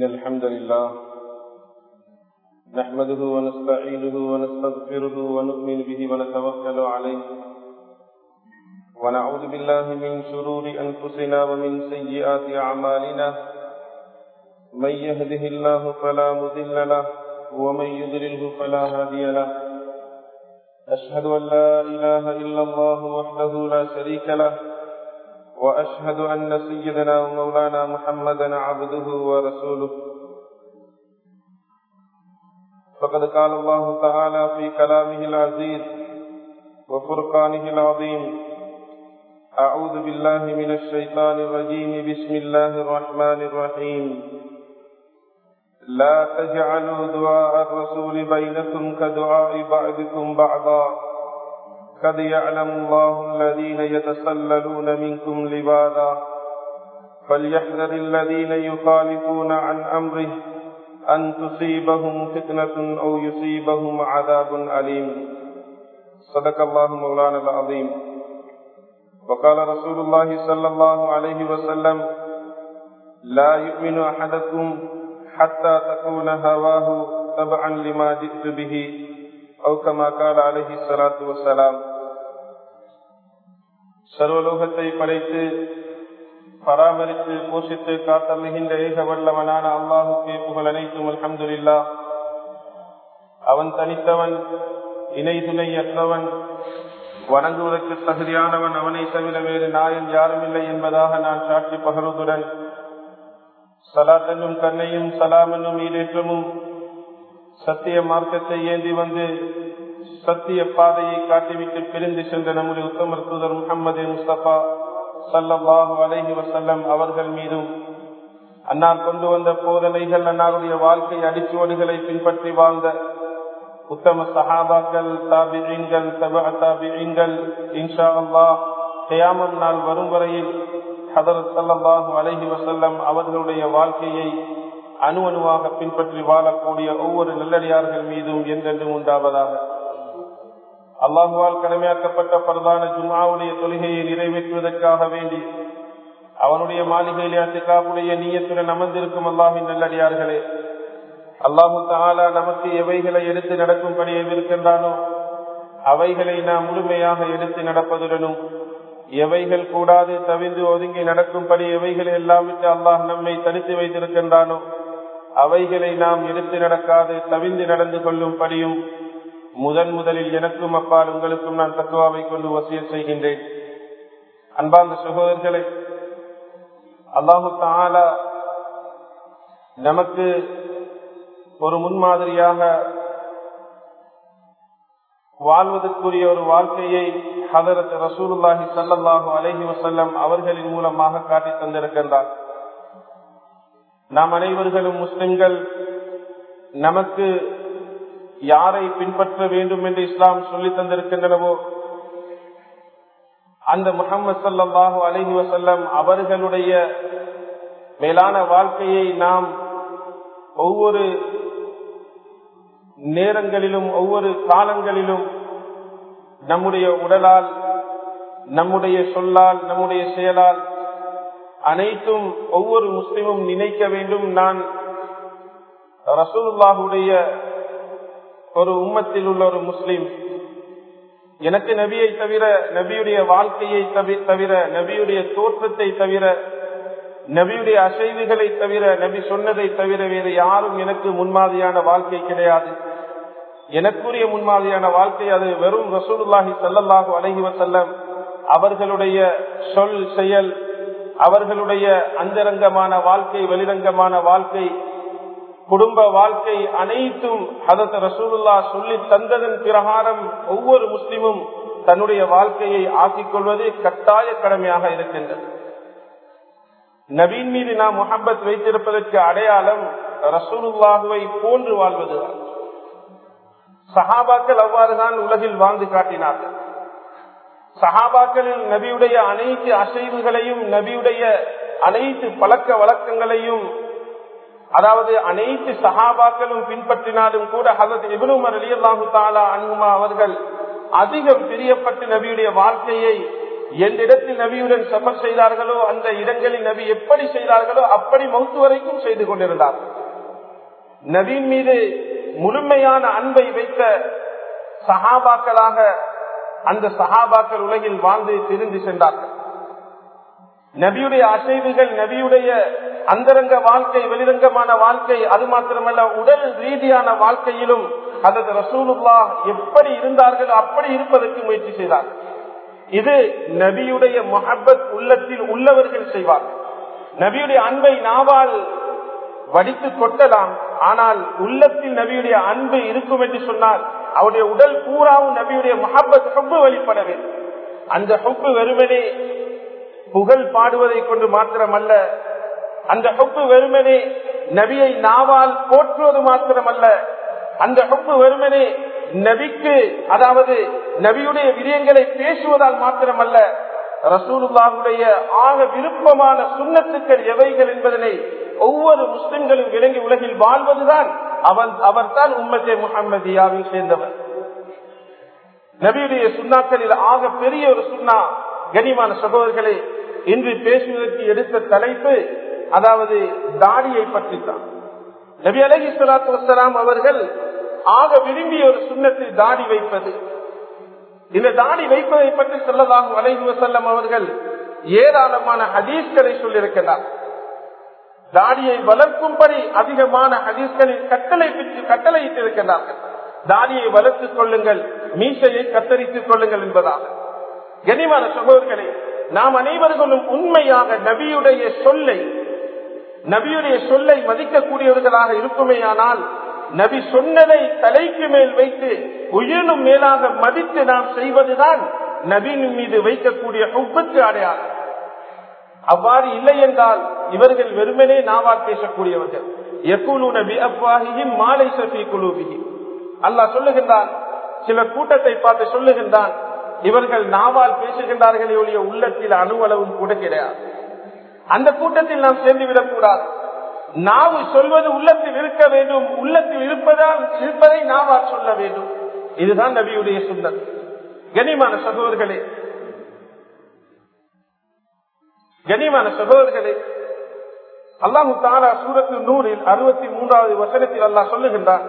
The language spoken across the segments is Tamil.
إن الحمد لله نحمده ونستعينه ونستغفره ونؤمن به ونتوكل عليه ونعوذ بالله من شرور أنفسنا ومن سيئات أعمالنا من يهده الله فلا مذل له ومن يضلله فلا هادي له أشهد أن لا إله إلا الله وحده لا شريك له وأشهد أن سيدنا ومولانا محمدا عبده ورسوله فقد قال الله تعالى في كلامه العزيز وفرقانه العظيم أعوذ بالله من الشيطان الرجيم بسم الله الرحمن الرحيم لا تجعلوا دعاء الرسول بينكم كدعاء بعضكم بعضا قد يعلم الله الذين يتسللون منكم لبادا فليحذر الذين يخالفون عن أمره أن تصيبهم فتنة أو يصيبهم عذاب أليم صدق الله مولانا العظيم وقال رسول الله صلى الله عليه وسلم لا يؤمن أحدكم حتى تكون هواه تبعا لما جئت به أو كما قال عليه الصلاة والسلام சர்வலோகத்தை படைத்து பராமரித்து போஷித்து காத்தல்லுகின்ற ஏக வல்லவனான அல்லாஹுக்கு புகழ் அனைத்தும் அல்ஹம்துல்லா அவன் தனித்தவன் இணை துணை அற்றவன் வணங்குவதற்கு தகுதியானவன் அவனை தவிர வேறு நாயன் யாரும் இல்லை என்பதாக நான் சாட்சி பகருதுடன் சலாத்தனும் கண்ணையும் சலாமனும் ஈடேற்றமும் சத்திய மார்க்கத்தை ஏந்தி வந்து சத்திய பாதையை காட்டிவிட்டு பிரிந்து சென்ற நம்முடைய உத்தமர் தூதர் முகமது முஸ்தபா சல்லாஹு அலஹி வசல்லம் அவர்கள் மீதும் அன்னார் கொண்டு வந்த போதனைகள் அன்னாருடைய வாழ்க்கை அடிச்சுவடுகளை பின்பற்றி வாழ்ந்த உத்தம சஹாபாக்கள் தாபிகள் தப தாபிகள் இன்ஷா அல்லா கயாமன் நாள் வரும் வரையில் ஹதரத் சல்லாஹூ அலஹி வசல்லம் அவர்களுடைய வாழ்க்கையை அணு அணுவாக பின்பற்றி வாழக்கூடிய ஒவ்வொரு நல்லடியார்கள் மீதும் என்றென்றும் உண்டாவதாக அல்லாஹுவால் கடமையாக்கப்பட்ட பிரதான ஜுமாவுடைய தொழுகையை நிறைவேற்றுவதற்காக வேண்டி அவனுடைய மாளிகையிலே அத்திகாவுடைய நீயத்துடன் அமர்ந்திருக்கும் அல்லாஹின் நல்லடியார்களே அல்லாஹு தாலா நமக்கு எவைகளை எடுத்து நடக்கும்படி எதிர்க்கின்றானோ அவைகளை நாம் முழுமையாக எடுத்து நடப்பதுடனும் எவைகள் கூடாது தவிர்ந்து ஒதுங்கி நடக்கும்படி எவைகளை எல்லாம் விட்டு அல்லாஹ் நம்மை தனித்து வைத்திருக்கின்றானோ அவைகளை நாம் எடுத்து நடக்காது தவிர்ந்து நடந்து கொள்ளும்படியும் முதன் முதலில் எனக்கும் அப்பால் உங்களுக்கும் நான் தத்துவாவை கொண்டு வசிய செய்கின்றேன் அன்பார்ந்த சகோதரர்களை அல்லாஹு தாலா நமக்கு ஒரு முன்மாதிரியாக வாழ்வதற்குரிய ஒரு வாழ்க்கையை ஹதரத் ரசூலுல்லாஹி சல்லாஹூ அலஹி வசல்லம் அவர்களின் மூலமாக காட்டி தந்திருக்கின்றார் நாம் அனைவர்களும் முஸ்லிம்கள் நமக்கு யாரை பின்பற்ற வேண்டும் என்று இஸ்லாம் சொல்லி தந்திருக்கின்றனவோ அந்த முகமது சல்லாஹூ அலஹி வசல்லம் அவர்களுடைய மேலான வாழ்க்கையை நாம் ஒவ்வொரு நேரங்களிலும் ஒவ்வொரு காலங்களிலும் நம்முடைய உடலால் நம்முடைய சொல்லால் நம்முடைய செயலால் அனைத்தும் ஒவ்வொரு முஸ்லிமும் நினைக்க வேண்டும் நான் ரசூலுல்லாஹுடைய ஒரு உம்மத்தில் உள்ள ஒரு முஸ்லிம் எனக்கு நபியை தவிர நபியுடைய வாழ்க்கையை தவிர நபியுடைய தோற்றத்தை தவிர நபியுடைய அசைவுகளை தவிர நபி சொன்னதை தவிர வேறு யாரும் எனக்கு முன்மாதிரியான வாழ்க்கை கிடையாது எனக்குரிய முன்மாதிரியான வாழ்க்கை அது வெறும் ரசூலுல்லாஹி சல்லல்லாஹு அலஹி வசல்லம் அவர்களுடைய சொல் செயல் அவர்களுடைய அந்தரங்கமான வாழ்க்கை வெளிரங்கமான வாழ்க்கை குடும்ப வாழ்க்கை அனைத்தும் ஹதத் ரசூலுல்லா சொல்லி தந்ததன் பிரகாரம் ஒவ்வொரு முஸ்லிமும் தன்னுடைய வாழ்க்கையை ஆக்கிக் கொள்வது கட்டாய கடமையாக இருக்கின்றது நவீன் மீது நாம் முகம்பத் வைத்திருப்பதற்கு அடையாளம் ரசூலுல்லாஹுவை போன்று வாழ்வதுதான் சஹாபாக்கள் அவ்வாறுதான் உலகில் வாழ்ந்து காட்டினார்கள் சஹாபாக்களில் நபியுடைய அனைத்து அசைவுகளையும் நபியுடைய அனைத்து பழக்க வழக்கங்களையும் அதாவது அனைத்து சஹாபாக்களும் பின்பற்றினாலும் கூட ஹசத் இபனுமர் அலி அல்லாஹு தாலா அன்குமா அவர்கள் அதிகம் பிரியப்பட்டு நபியுடைய வாழ்க்கையை எந்த இடத்தில் நபியுடன் சஃபர் செய்தார்களோ அந்த இடங்களில் நபி எப்படி செய்தார்களோ அப்படி மௌத்து வரைக்கும் செய்து கொண்டிருந்தார் நபியின் மீது முழுமையான அன்பை வைத்த சஹாபாக்களாக அந்த சஹாபாக்கள் உலகில் வாழ்ந்து திரிந்து சென்றார்கள் நபியுடைய அசைவுகள் நபியுடைய அந்தரங்க வாழ்க்கை வெளிரங்கமான வாழ்க்கை அது மாத்திரமல்ல உடல் ரீதியான வாழ்க்கையிலும் அதற்கு ரசூலுல்லா எப்படி இருந்தார்களோ அப்படி இருப்பதற்கு முயற்சி செய்தார்கள் இது நபியுடைய மொஹப்பத் உள்ளத்தில் உள்ளவர்கள் செய்வார்கள் நபியுடைய அன்பை நாவால் வடித்து கொட்டலாம் ஆனால் உள்ளத்தில் நபியுடைய அன்பு இருக்கும் என்று சொன்னால் அவருடைய உடல் பூராவும் நபியுடைய மஹப்பத் ஹொப்பு வெளிப்பட வேண்டும் அந்த ஹொப்பு வெறுமனே புகழ் பாடுவதை கொண்டு மாத்திரமல்ல அந்த ஹொப்பு வெறுமனே நபியை நாவால் போற்றுவது மாத்திரமல்ல அந்த ஹொப்பு வெறுமனே நபிக்கு அதாவது நபியுடைய விடயங்களை பேசுவதால் மாத்திரமல்ல ரசூலுல்லாவுடைய ஆக விருப்பமான சுண்ணத்துக்கள் எவைகள் என்பதனை ஒவ்வொரு முஸ்லிம்களும் விளங்கி உலகில் வாழ்வதுதான் அவன் அவர் தான் உம்மத்தே முகமதியாவில் சேர்ந்தவர் நபியுடைய சுண்ணாக்களில் ஆக பெரிய ஒரு சுண்ணா கனிமான சகோதரர்களை இன்று பேசுவதற்கு எடுத்த தலைப்பு அதாவது தாடியை பற்றித்தான் நபி அலஹி சலாத்து வசலாம் அவர்கள் ஆக விரும்பிய ஒரு சுண்ணத்தில் தாடி வைப்பது இந்த தாடி வைப்பதை பற்றி சொல்லலாகும் அலைஹி வசல்லம் அவர்கள் ஏராளமான ஹதீஸ்களை சொல்லியிருக்கிறார் தாடியை வளர்க்கும்படி அதிகமான ஹதீஸ்களில் கட்டளை பெற்று கட்டளையிட்டிருக்கிறார்கள் தாடியை வளர்த்துக் கொள்ளுங்கள் மீசையை கத்தரித்துக் கொள்ளுங்கள் என்பதாக கனிமான சகோதரர்களே நாம் அனைவர்களும் உண்மையாக நபியுடைய சொல்லை நபியுடைய சொல்லை மதிக்கக்கூடியவர்களாக இருக்குமேயானால் நபி சொன்னதை தலைக்கு மேல் வைத்து உயிரினும் மேலாக மதித்து நாம் செய்வதுதான் நபின் மீது வைக்கக்கூடிய உப்புக்கு அடையாளம் அவ்வாறு இல்லை என்றால் இவர்கள் வெறுமனே நாவால் பேசக்கூடியவர்கள் எக்குழு நபி அவ்வாகியும் மாலை சஃபி குழுவிகி அல்லாஹ் சொல்லுகின்றான் சில கூட்டத்தை பார்த்து சொல்லுகின்றான் இவர்கள் நாவால் பேசுகின்றார்களே ஒழிய உள்ளத்தில் அணுவளவும் கூட கிடையாது அந்த கூட்டத்தில் நாம் சேர்ந்து விடக்கூடாது நாவு சொல்வது உள்ளத்தில் இருக்க வேண்டும் உள்ளத்தில் இருப்பதால் இருப்பதை நாவால் சொல்ல வேண்டும் இதுதான் நபியுடைய சுந்தர் கனிமான சகோதரர்களே கனிமான சகோதரர்களே அல்லாஹு தாலா சூரத்து நூறில் அறுபத்தி மூன்றாவது வசனத்தில் அல்லாஹ் சொல்லுகின்றான்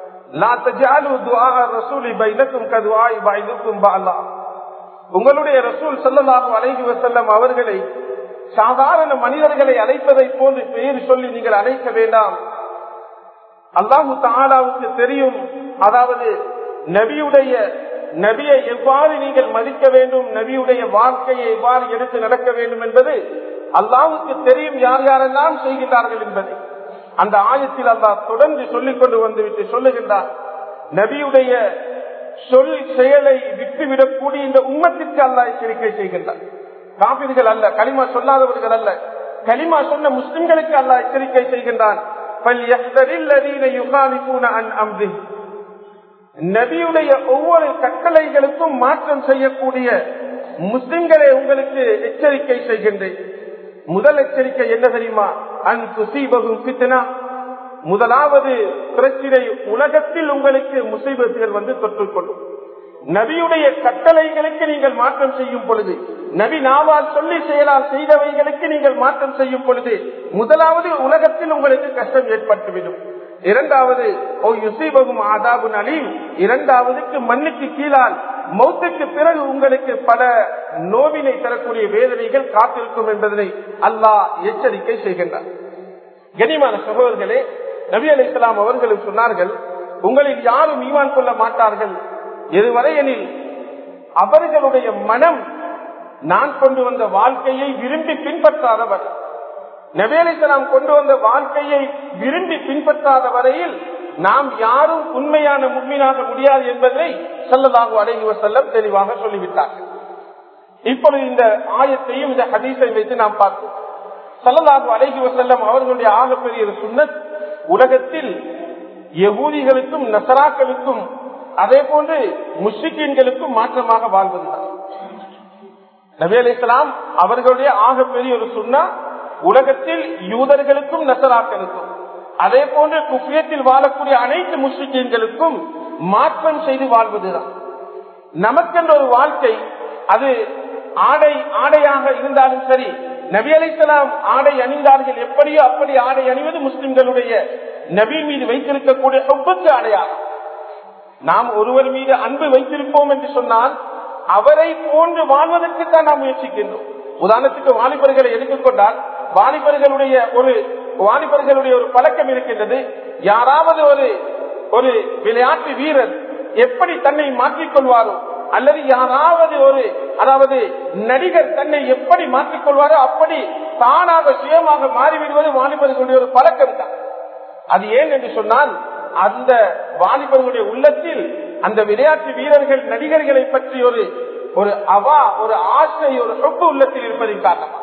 உங்களுடைய ரசூல் சொல்லலாகும் அலைகி வசல்லம் அவர்களை சாதாரண மனிதர்களை அழைப்பதை போன்று பெயர் சொல்லி நீங்கள் அழைக்க வேண்டாம் அல்லாஹு தாலாவுக்கு தெரியும் அதாவது நபியுடைய நபியை எவ்வாறு நீங்கள் மதிக்க வேண்டும் நபியுடைய வாழ்க்கையை எவ்வாறு எடுத்து நடக்க வேண்டும் என்பது அல்லாவுக்கு தெரியும் யார் யாரெல்லாம் செய்கின்றார்கள் என்பதை அந்த ஆயத்தில் அல்லாஹ் தொடர்ந்து சொல்லிக் கொண்டு வந்துவிட்டு சொல்லுகின்றார் நபியுடைய சொல் செயலை விட்டுவிடக்கூடிய இந்த உம்மத்திற்கு அல்லாஹ் எச்சரிக்கை செய்கின்றார் காப்பீர்கள் அல்ல களிமா சொல்லாதவர்கள் அல்ல களிமா சொன்ன முஸ்லிம்களுக்கு அல்லாஹ் எச்சரிக்கை செய்கின்றான் நபியுடைய ஒவ்வொரு கட்டளைகளுக்கும் மாற்றம் செய்யக்கூடிய முஸ்லிம்களை உங்களுக்கு எச்சரிக்கை செய்கின்றேன் முதல் எச்சரிக்கை என்ன தெரியுமா அன் சுசீபகும் பித்தனா முதலாவது பிரச்சினை உலகத்தில் உங்களுக்கு முசைபத்துகள் வந்து தொற்றுக்கொள்ளும் நபியுடைய கட்டளைகளுக்கு நீங்கள் மாற்றம் செய்யும் பொழுது நபி நாவால் சொல்லி செயலால் செய்தவைகளுக்கு நீங்கள் மாற்றம் செய்யும் பொழுது முதலாவது உலகத்தில் உங்களுக்கு கஷ்டம் ஏற்பட்டுவிடும் இரண்டாவது ஓ யுசீபகும் ஆதாபு அலீம் இரண்டாவதுக்கு மண்ணுக்கு கீழால் மௌத்துக்கு பிறகு உங்களுக்கு பல நோவினை தரக்கூடிய வேதனைகள் காத்திருக்கும் என்பதனை அல்லாஹ் எச்சரிக்கை செய்கின்றார் கனிமான சகோதரர்களே நபி அலி இஸ்லாம் அவர்களும் சொன்னார்கள் உங்களில் யாரும் ஈவான் கொள்ள மாட்டார்கள் எதுவரை எனில் அவர்களுடைய மனம் நான் கொண்டு வந்த வாழ்க்கையை விரும்பி பின்பற்றாதவர் நபேலிசலாம் கொண்டு வந்த வாழ்க்கையை விரும்பி பின்பற்றாத வரையில் நாம் யாரும் உண்மையான முன்மீனாக முடியாது என்பதை செல்லதாக அடைகுவ செல்லம் தெளிவாக சொல்லிவிட்டார்கள் இப்பொழுது இந்த ஆயத்தையும் இந்த ஹதீஸை வைத்து நாம் பார்த்தோம் செல்லதாக அடைகுவ செல்லம் அவர்களுடைய ஆகப்பெரிய சுண்ணத் உலகத்தில் யகூதிகளுக்கும் நசராக்களுக்கும் அதே போன்று முஸ்லிம்களுக்கும் மாற்றமாக வாழ்வதுதான் நபி அலி இஸ்லாம் அவர்களுடைய ஆகப்பெரிய ஒரு சுண்ணா உலகத்தில் யூதர்களுக்கும் நசராக்களுக்கும் அதே போன்று குப்பியத்தில் வாழக்கூடிய அனைத்து முஸ்லிம்களுக்கும் மாற்றம் செய்து வாழ்வதுதான் நமக்கென்ற ஒரு வாழ்க்கை அது ஆடை ஆடையாக இருந்தாலும் சரி நபி அலிசலாம் ஆடை அணிந்தார்கள் எப்படியோ அப்படி ஆடை அணிவது முஸ்லிம்களுடைய நபி மீது வைத்திருக்கக்கூடிய சொப்புக்கு அடையாளம் நாம் ஒருவர் மீது அன்பு வைத்திருப்போம் என்று சொன்னால் அவரை போன்று வாழ்வதற்கு தான் நாம் முயற்சிக்கின்றோம் உதாரணத்துக்கு வாலிபர்களை எடுத்துக்கொண்டால் வாலிபர்களுடைய ஒரு வாலிபர்களுடைய ஒரு பழக்கம் இருக்கின்றது யாராவது ஒரு ஒரு விளையாட்டு வீரர் எப்படி தன்னை மாற்றிக் கொள்வாரோ அல்லது யாராவது ஒரு அதாவது நடிகர் தன்னை எப்படி மாற்றிக் கொள்வாரோ அப்படி தானாக சுயமாக மாறிவிடுவது வாலிபர்களுடைய ஒரு பழக்கம் தான் அது ஏன் என்று சொன்னால் அந்த வாலிபர்களுடைய உள்ளத்தில் அந்த விளையாட்டு வீரர்கள் நடிகர்களை பற்றி ஒரு ஒரு அவா ஒரு ஆசை ஒரு சொப்பு உள்ளத்தில் இருப்பதின் காரணமாக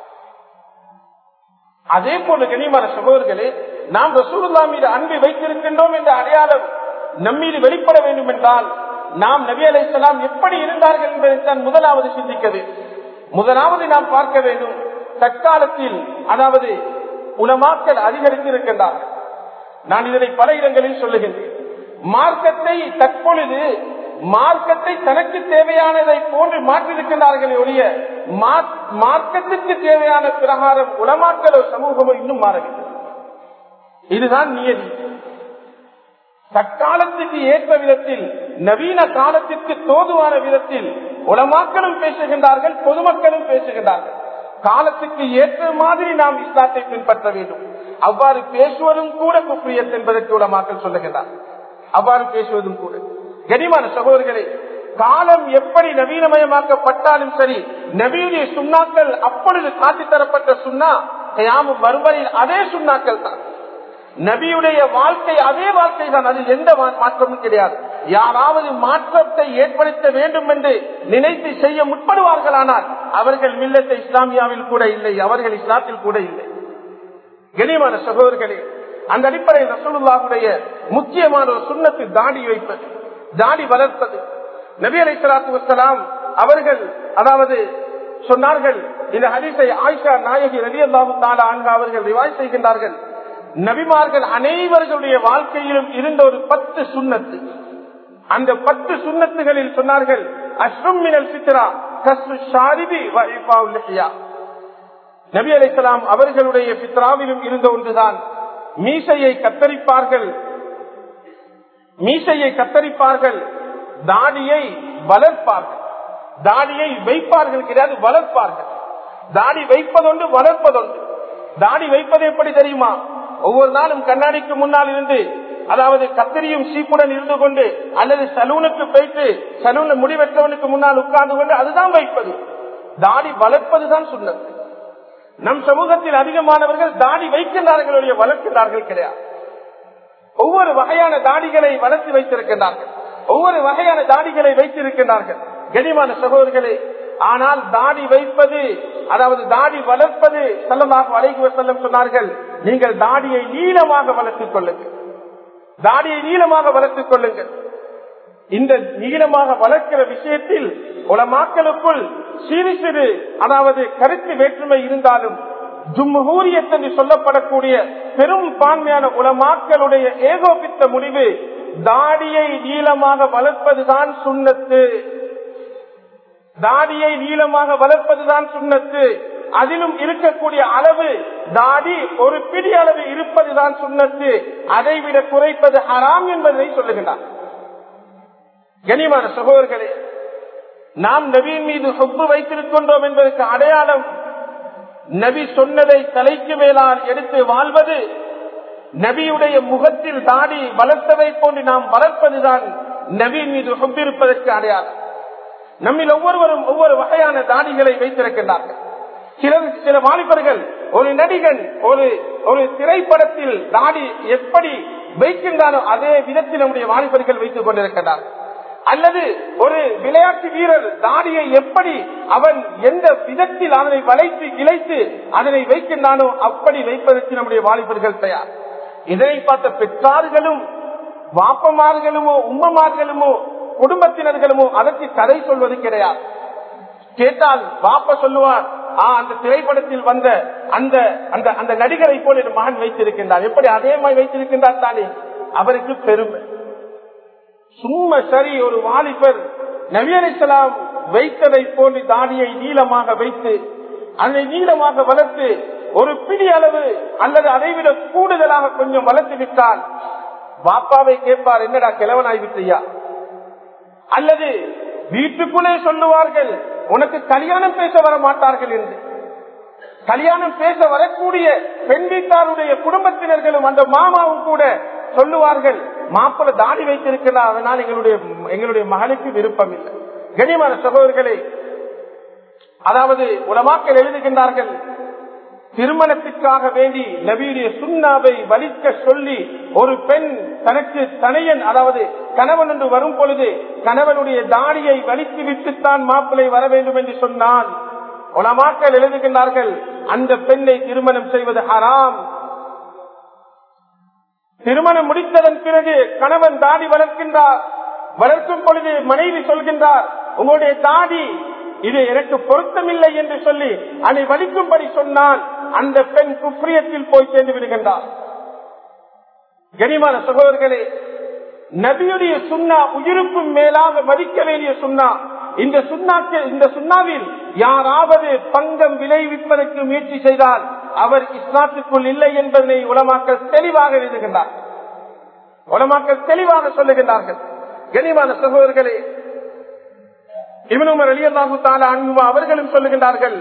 அதே போல கனிமான சகோதரர்களே நாம் ரசூலுல்லா மீது அன்பை வைத்திருக்கின்றோம் என்ற அடையாளம் நம்மீது வெளிப்பட வேண்டும் என்றால் நாம் நபி அலை எப்படி இருந்தார்கள் என்பதை தான் முதலாவது சிந்திக்க வேண்டும் முதலாவது நாம் பார்க்க வேண்டும் தற்காலத்தில் அதாவது உலமாக்கள் அதிகரித்து இருக்கின்றார்கள் நான் இதனை பல இடங்களில் சொல்லுகின்றேன் மார்க்கத்தை தற்பொழுது மார்க்கத்தை தனக்கு தேவையானதை போன்று மாற்றிருக்கிறார்களே ஒழிய மார்க்கத்திற்கு தேவையான பிரகாரம் உலமாக்களோ சமூகமோ இன்னும் மாறவில்லை இதுதான் நியதி தற்காலத்துக்கு ஏற்ற விதத்தில் நவீன காலத்திற்கு தோதுவான விதத்தில் உலமாக்களும் பேசுகின்றார்கள் பொதுமக்களும் பேசுகின்றார்கள் காலத்துக்கு ஏற்ற மாதிரி நாம் இஸ்லாத்தை பின்பற்ற வேண்டும் அவ்வாறு பேசுவதும் கூட குப்ரியத் என்பதற்கு உலமாக்கள் சொல்லுகின்றார்கள் அவ்வாறு பேசுவதும் கூட கனிமான சகோதரர்களே காலம் எப்படி நவீனமயமாக்கப்பட்டாலும் சரி நவீன சுண்ணாக்கள் அப்பொழுது காட்டி தரப்பட்ட சுண்ணா கயாமும் மறுமையில் அதே சுண்ணாக்கள் தான் நபியுடைய வாழ்க்கை அதே வாழ்க்கை தான் அதில் எந்த மாற்றமும் கிடையாது யாராவது மாற்றத்தை ஏற்படுத்த வேண்டும் என்று நினைத்து செய்ய முற்படுவார்களானால் அவர்கள் மில்லத்தை இஸ்லாமியாவில் கூட இல்லை அவர்கள் இஸ்லாத்தில் கூட இல்லை கனிமான சகோதரர்களே அந்த அடிப்படையில் ரசூலுல்லாவுடைய முக்கியமான ஒரு சுண்ணத்து தாடி வைப்பது தாடி வளர்ப்பது நபி அலை சலாத்து வசலாம் அவர்கள் அதாவது சொன்னார்கள் இந்த ஹரிசை ஆயிஷா நாயகி ரவி அல்லாஹு தாலா அங்க அவர்கள் ரிவாய் செய்கின்றார்கள் நபிமார்கள் அனைவர்களுடைய வாழ்க்கையிலும் இருந்த ஒரு பத்து சுண்ணத்து அந்த பத்து சுண்ணத்துகளில் சொன்னார்கள் அஸ்ரும் மினல் சித்ரா கஸ்ரு ஷாரிபி நபி அலைசலாம் அவர்களுடைய பித்ராவிலும் இருந்த ஒன்றுதான் மீசையை கத்தரிப்பார்கள் மீசையை கத்தரிப்பார்கள் தாடியை வளர்ப்பார்கள் தாடியை வைப்பார்கள் கிடையாது வளர்ப்பார்கள் தாடி வைப்பதொன்று வளர்ப்பதொன்று தாடி வைப்பது எப்படி தெரியுமா ஒவ்வொரு நாளும் கண்ணாடிக்கு முன்னால் இருந்து அதாவது கத்திரியும் சீப்புடன் இருந்து கொண்டு அல்லது சலூனுக்கு போயிட்டு சலூன முடிவெற்றவனுக்கு முன்னால் உட்கார்ந்து கொண்டு அதுதான் வைப்பது தாடி வளர்ப்பதுதான் சொன்னது நம் சமூகத்தில் அதிகமானவர்கள் தாடி வைக்கின்றார்கள் வளர்க்கின்றார்கள் கிடையாது ஒவ்வொரு வகையான தாடிகளை வளர்த்து வைத்திருக்கின்றார்கள் ஒவ்வொரு வகையான தாடிகளை வைத்திருக்கின்றார்கள் கனிமான சகோதரர்களே ஆனால் தாடி வைப்பது அதாவது தாடி வளர்ப்பது செல்லமாக அழைக்கு செல்லம் சொன்னார்கள் நீங்கள் தாடியை நீளமாக வளர்த்துக் கொள்ளுங்கள் தாடியை நீளமாக வளர்த்துக் கொள்ளுங்கள் இந்த நீளமாக வளர்க்கிற விஷயத்தில் உலமாக்களுக்குள் சிறு சிறு அதாவது கருத்து வேற்றுமை இருந்தாலும் ஜும்ஹூரியத் என்று சொல்லப்படக்கூடிய பெரும் பான்மையான உலமாக்களுடைய ஏகோபித்த முடிவு தாடியை நீளமாக வளர்ப்பதுதான் சுண்ணத்து தாடியை நீளமாக வளர்ப்பதுதான் சுண்ணத்து அதிலும் இருக்கக்கூடிய அளவு தாடி ஒரு பிடி அளவு இருப்பதுதான் சுண்ணத்து அதை விட குறைப்பது ஹராம் என்பதை சொல்லுகின்றார் கனிமான சகோதரர்களே நாம் நபியின் மீது சொப்பு வைத்திருக்கின்றோம் என்பதற்கு அடையாளம் நபி சொன்னதை தலைக்கு மேலால் எடுத்து வாழ்வது நபியுடைய முகத்தில் தாடி வளர்த்ததை போன்று நாம் வளர்ப்பதுதான் நபியின் மீது சொப்பிருப்பதற்கு அடையாளம் நம்மில் ஒவ்வொருவரும் ஒவ்வொரு வகையான தாடிகளை வைத்திருக்கின்றார்கள் சில சில வாலிபர்கள் ஒரு நடிகன் ஒரு ஒரு திரைப்படத்தில் தாடி எப்படி வைக்கின்றானோ அதே விதத்தில் நம்முடைய வாலிபர்கள் வைத்துக் கொண்டிருக்கின்றார்கள் அல்லது ஒரு விளையாட்டு வீரர் தாடியை எப்படி அவன் எந்த விதத்தில் அதனை வளைத்து இழைத்து அதனை வைக்கின்றானோ அப்படி வைப்பதற்கு நம்முடைய வாலிபர்கள் தயார் இதனை பார்த்த பெற்றார்களும் வாப்பமார்களுமோ உம்மமார்களுமோ குடும்பத்தினர்களுமோ அதற்கு கதை சொல்வது கிடையாது கேட்டால் வாப்ப சொல்லுவார் அந்த திரைப்படத்தில் வந்த அந்த அந்த அந்த நடிகரை போல என் மகன் வைத்திருக்கின்றார் எப்படி அதே மாதிரி வைத்திருக்கின்றார் தானே அவருக்கு பெருமை சும்மா சரி ஒரு வாலிபர் நவியலைசலாம் வைத்ததை போன்று தாடியை நீளமாக வைத்து அதை நீளமாக வளர்த்து ஒரு பிடி அளவு அல்லது அதைவிட கூடுதலாக கொஞ்சம் வளர்த்து விட்டால் பாப்பாவை கேட்பார் என்னடா கிழவனாய்விட்டியா அல்லது வீட்டுக்குள்ளே சொல்லுவார்கள் உனக்கு கல்யாணம் பேச வர மாட்டார்கள் என்று கல்யாணம் பேச வரக்கூடிய பெண் வீட்டாருடைய குடும்பத்தினர்களும் அந்த மாமாவும் கூட சொல்லுவார்கள் மாப்பிள்ள தாடி வைத்திருக்கிறார் அதனால் எங்களுடைய எங்களுடைய மகளுக்கு விருப்பம் இல்லை கனிமான சகோதரர்களே அதாவது உலமாக்கள் எழுதுகின்றார்கள் திருமணத்திற்காக வேண்டி நபியுடைய சுண்ணாவை வலிக்க சொல்லி ஒரு பெண் தனக்கு தனையன் அதாவது கணவன் என்று வரும் பொழுது கணவனுடைய தாடியை வலித்து விட்டுத்தான் மாப்பிள்ளை வர வேண்டும் என்று சொன்னான் உலமாக்கள் எழுதுகின்றார்கள் அந்த பெண்ணை திருமணம் செய்வது ஹராம் திருமணம் முடித்ததன் பிறகு கணவன் தாடி வளர்க்கின்றார் வளர்க்கும் பொழுது மனைவி சொல்கின்றார் உங்களுடைய தாடி இது எனக்கு பொருத்தமில்லை என்று சொல்லி அதை வலிக்கும்படி சொன்னால் அந்த பெண் குப்ரியத்தில் போய் சேர்ந்து விடுகின்றார் கனிமான சகோதரர்களே நபியுடைய சுண்ணா உயிருக்கும் மேலாக மதிக்க வேண்டிய சுண்ணா இந்த சுண்ணாக்கு இந்த சுண்ணாவில் யாராவது பங்கம் விளைவிப்பதற்கு முயற்சி செய்தால் அவர் இஸ்லாத்துக்குள் இல்லை என்பதனை உலமாக்கள் தெளிவாக எழுதுகின்றார் உலமாக்கள் தெளிவாக சொல்லுகின்றார்கள் கனிமான சகோதரர்களே இவனுமர் அலியல்லாஹு தாலா அன்புவா அவர்களும் சொல்லுகின்றார்கள்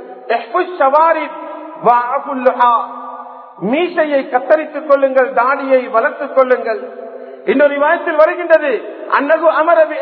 மீசையை கத்தரித்துக் கொள்ளுங்கள் தாடியை வளர்த்துக் கொள்ளுங்கள் இன்னொரு வாயத்தில் வருகின்றது அன்னகு அமரவி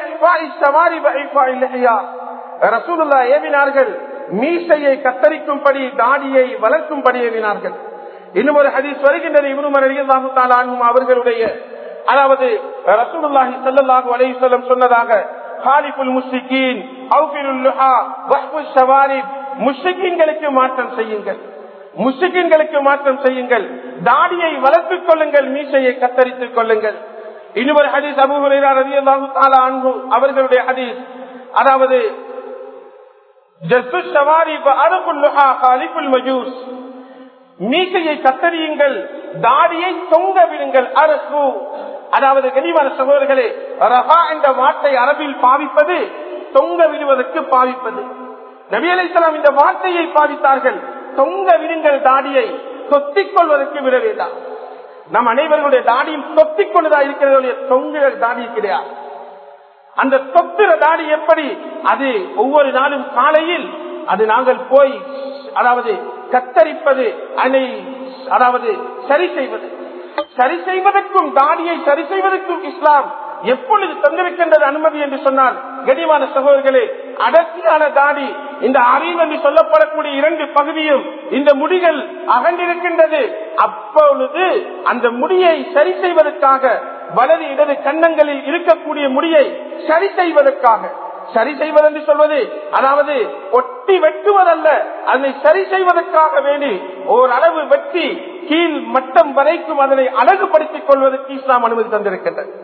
ரசூலுல்லா ஏவினார்கள் மீசையை கத்தரிக்கும்படி தாடியை வளர்க்கும்படி ஏவினார்கள் இன்னும் ஒரு ஹதீஸ் வருகின்றது இவனுமர் அலியல்லாஹு தாலா அன்புவா அவர்களுடைய அதாவது ரசூலுல்லாஹி ஸல்லல்லாஹு அலைஹி வஸல்லம் சொன்னதாக ஹாலிஃபுல் முஸ்லிகீன் அவுஃபிலுல் லுஹா வஹ்புஷ் ஷவாரிப் முஸ்லிகீன்களுக்கு மாற்றம் செய்யுங்கள் முஸ்லிகீன்களுக்கு மாற்றம் செய்யுங்கள் தாடியை வளர்த்துக் கொள்ளுங்கள் மீசையை கத்தரித்துக் கொள்ளுங்கள் இன்னொரு ஹதீஸ் அபு ஹுரைரா ரலியல்லாஹு தஆலா அன்ஹு அவர்களுடைய ஹதீஸ் அதாவது ஜஸ்ஸு ஷவாரிப் அர்குல் லுஹா ஹாலிஃபுல் மஜூஸ் மீசையை கத்தரியுங்கள் தாடியை தொங்க விடுங்கள் அரசு அதாவது கனிவான சகோதரர்களே ரஹா என்ற வார்த்தை அரபில் பாவிப்பது தொங்க விடுவதற்கு பாவிப்பது நபி அலிஸ்லாம் இந்த வார்த்தையை பாவித்தார்கள் தொங்க விடுங்கள் தாடியை தொத்திக் கொள்வதற்கு விட வேண்டாம் நம் அனைவர்களுடைய தாடியும் தொத்திக் கொண்டுதா இருக்கிறது தொங்குகிற தாடி கிடையாது அந்த தொத்துற தாடி எப்படி அது ஒவ்வொரு நாளும் காலையில் அது நாங்கள் போய் அதாவது கத்தரிப்பது அதை அதாவது சரி செய்வது சரி செய்வதற்கும் தாடியை சரி செய்வதற்கும் இஸ்லாம் எப்பொழுது தந்திருக்கின்றது அனுமதி என்று சொன்னால் கனிவான சகோதரர்களே அடர்த்தியான தாடி இந்த அறிவு என்று சொல்லப்படக்கூடிய இரண்டு பகுதியும் இந்த முடிகள் அகண்டிருக்கின்றது அப்பொழுது அந்த முடியை சரி செய்வதற்காக வலது இடது கன்னங்களில் இருக்கக்கூடிய முடியை சரி செய்வதற்காக சரி செய்வது என்று சொல்வது அதாவது ஒட்டி வெட்டுவதல்ல அதை சரி செய்வதற்காக வேண்டி ஓரளவு வெட்டி கீழ் மட்டம் வரைக்கும் அதனை அழகுபடுத்திக் கொள்வதற்கு இஸ்லாம் அனுமதி தந்திருக்கின்றது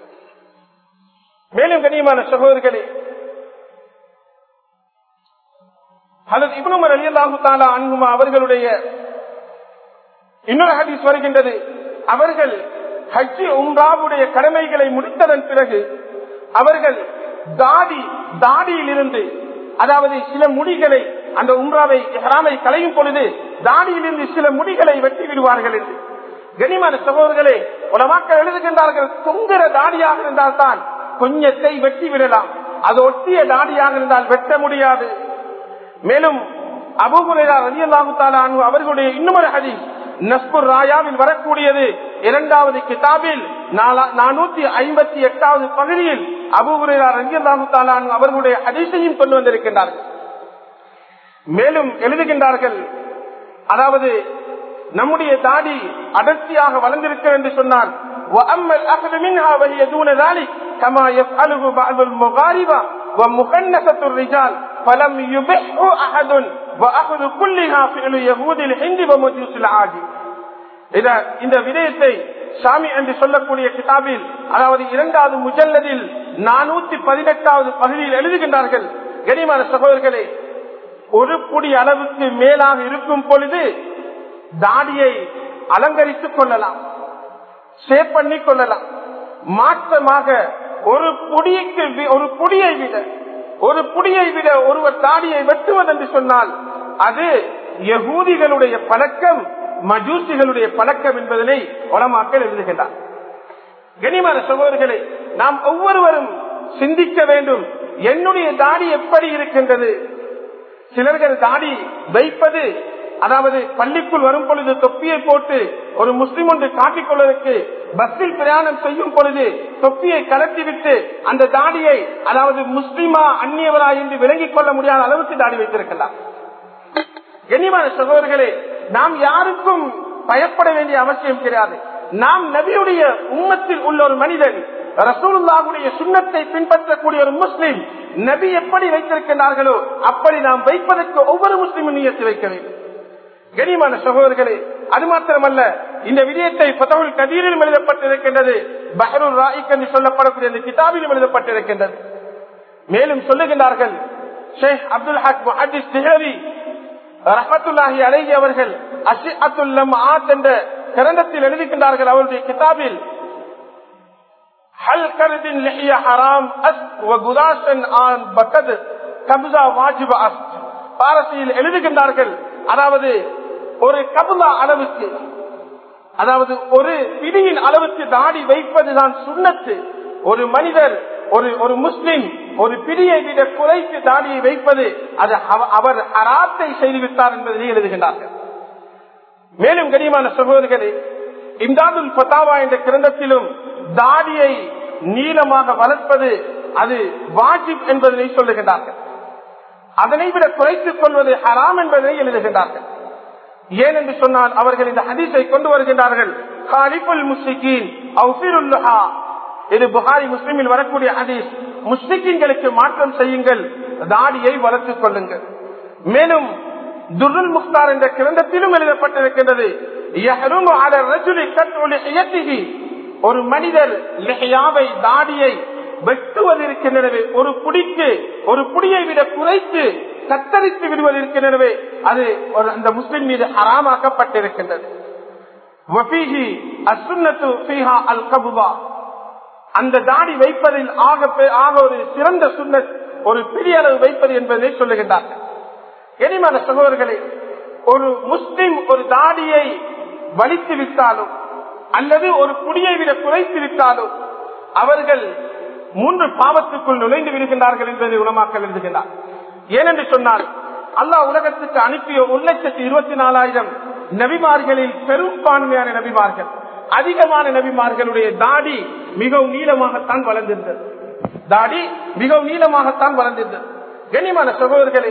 மேலும் கண்ணியமான சகோதரர்களே அதற்கு இப்னுமர் அலியல்லாஹு தாலா அன்புமா அவர்களுடைய இன்னொரு ஹதீஸ் வருகின்றது அவர்கள் ஹஜ்ஜி உம்ராவுடைய கடமைகளை முடித்ததன் பிறகு அவர்கள் தாடி தாடியில் இருந்து அதாவது சில முடிகளை அந்த உம்ராவை ஹராமை களையும் பொழுது தாடியிலிருந்து சில முடிகளை வெட்டி விடுவார்கள் என்று கனிமான சகோதரர்களே உலமாக்கள் எழுதுகின்றார்கள் தொங்குற தாடியாக இருந்தால் தான் கொஞ்சத்தை வெட்டி விடலாம் அது ஒட்டிய தாடியாக இருந்தால் வெட்ட முடியாது மேலும் அபுகுரேரா ரலியல்லாஹு தஆலா அன்ஹு அவர்களுடைய இன்னொரு ஹதீஸ் நஸ்புர் ராயாவில் வரக்கூடியது இரண்டாவது கிதாபில் நானூத்தி ஐம்பத்தி எட்டாவது பகுதியில் அபுகுரேரா ரலியல்லாஹு தஆலா அன்ஹு அவர்களுடைய ஹதீஸையும் கொண்டு வந்திருக்கின்றார்கள் மேலும் எழுதுகின்றார்கள் அதாவது நம்முடைய தாடி அடர்த்தியாக வளர்ந்திருக்கிறது என்று சொன்னால் وأما الأخذ منها وهي دون ذلك كما يفعله بعض المغاربة ومخنثة الرجال فلم يبحه أحد وأخذ كلها فعل يهود الهند ومجوس العاجل இந்த விடயத்தை சாமி என்று சொல்லக்கூடிய கிதாபில் அதாவது இரண்டாவது முஜல்லதில் நானூத்தி பதினெட்டாவது பகுதியில் எழுதுகின்றார்கள் கனிமான சகோதரர்களே ஒரு புடி அளவுக்கு மேலாக இருக்கும் பொழுது தாடியை அலங்கரித்துக் கொள்ளலாம் சேவ் பண்ணி கொள்ளலாம் மாற்றமாக ஒரு புடிக்கு ஒரு புடியை விட ஒரு புடியை விட ஒருவர் தாடியை வெட்டுவது என்று சொன்னால் அது யகூதிகளுடைய பழக்கம் மஜூசிகளுடைய பழக்கம் என்பதனை உலமாக்கள் எழுதுகின்றார் கனிமான சகோதரர்களே நாம் ஒவ்வொருவரும் சிந்திக்க வேண்டும் என்னுடைய தாடி எப்படி இருக்கின்றது சிலர்கள் தாடி வைப்பது அதாவது பள்ளிக்குள் வரும் பொழுது தொப்பியை போட்டு ஒரு முஸ்லிம் ஒன்று காட்டிக் கொள்வதற்கு பஸ்ஸில் பிரயாணம் செய்யும் பொழுது தொப்பியை கலட்டிவிட்டு அந்த தாடியை அதாவது முஸ்லிமா அந்நியவரா என்று விளங்கிக் கொள்ள முடியாத அளவுக்கு தாடி வைத்திருக்கலாம் கண்ணியமான சகோதரர்களே நாம் யாருக்கும் பயப்பட வேண்டிய அவசியம் கிடையாது நாம் நபியுடைய உம்மத்தில் உள்ள ஒரு மனிதன் ரசூலுல்லாவுடைய சுண்ணத்தை பின்பற்றக்கூடிய ஒரு முஸ்லிம் நபி எப்படி வைத்திருக்கிறார்களோ அப்படி நாம் வைப்பதற்கு ஒவ்வொரு முஸ்லிமும் நியத்து வைக்க வேண்டும் கனிமான சகோதரர்களே அது மாத்திரமல்ல இந்த விடயத்தை பதவுல் கதீரிலும் எழுதப்பட்டிருக்கின்றது பஹருல் ராயிக் என்று சொல்லப்படக்கூடிய இந்த கிதாபிலும் எழுதப்பட்டிருக்கின்றது மேலும் சொல்லுகின்றார்கள் ஷேக் அப்துல் ஹக் முஹாடிஸ் திஹரி ரஹமத்துல்லாஹி அலைஹி அவர்கள் அஷி அத்துல்லம் ஆத் என்ற கிரந்தத்தில் எழுதுகின்றார்கள் அவருடைய கிதாபில் ஹல் கருதின் லஹிய ஹராம் அஸ் வகுதாசன் ஆன் பக்கது கப்சா வாஜிப அஸ் பாரசியில் எழுதுகின்றார்கள் அதாவது ஒரு கபுலா அளவுக்கு அதாவது ஒரு பிடியின் அளவுக்கு தாடி வைப்பதுதான் சுண்ணத்து ஒரு மனிதர் ஒரு ஒரு முஸ்லிம் ஒரு பிடியை விட குறைத்து தாடியை வைப்பது அது அவர் அராத்தை செய்துவிட்டார் என்பதை எழுதுகின்றார்கள் மேலும் கனியமான சகோதரர்களே இம்தாதுல் பத்தாவா என்ற கிரந்தத்திலும் தாடியை நீளமாக வளர்ப்பது அது வாஜிப் என்பதனை சொல்லுகின்றார்கள் அதனை விட குறைத்துக் கொள்வது ஹராம் என்பதை எழுதுகின்றார்கள் ஏன் என்று சொன்னால் அவர்கள் இந்த ஹதீஸை கொண்டு வருகின்றார்கள் இது புகாரி முஸ்லிமில் வரக்கூடிய ஹதீஸ் முஸ்லிம்களுக்கு மாற்றம் செய்யுங்கள் தாடியை வளர்த்துக் கொள்ளுங்கள் மேலும் துருல் முக்தார் என்ற கிரந்தத்திலும் எழுதப்பட்டிருக்கின்றது ஒரு மனிதர் லெஹையாவை தாடியை வெட்டுவது இருக்கின்றனவே ஒரு புடிக்கு ஒரு புடியை விட குறைத்து கத்தரித்து விடுவது இருக்கின்றனவே அது ஒரு அந்த முஸ்லிம் மீது அறாமாக்கப்பட்டிருக்கின்றது அந்த தாடி வைப்பதில் ஆக ஆக ஒரு சிறந்த சுண்ணத் ஒரு பெரிய அளவு வைப்பது என்பதை சொல்லுகின்றார்கள் எனிமான சகோதரர்களே ஒரு முஸ்லிம் ஒரு தாடியை வலித்து விட்டாலும் அல்லது ஒரு குடியை விட குறைத்து விட்டாலும் அவர்கள் மூன்று பாவத்துக்குள் நுழைந்து விடுகின்றார்கள் என்பதை உணமாக்கல் எழுதுகின்றார் ஏனென்று சொன்னால் அல்லாஹ் உலகத்துக்கு அனுப்பிய ஒரு லட்சத்தி இருபத்தி நாலாயிரம் நபிமார்களில் பெரும்பான்மையான நபிமார்கள் அதிகமான நபிமார்களுடைய தாடி மிகவும் நீளமாகத்தான் வளர்ந்திருந்தது தாடி மிகவும் நீளமாகத்தான் வளர்ந்திருந்தது கண்ணியமான சகோதரர்களே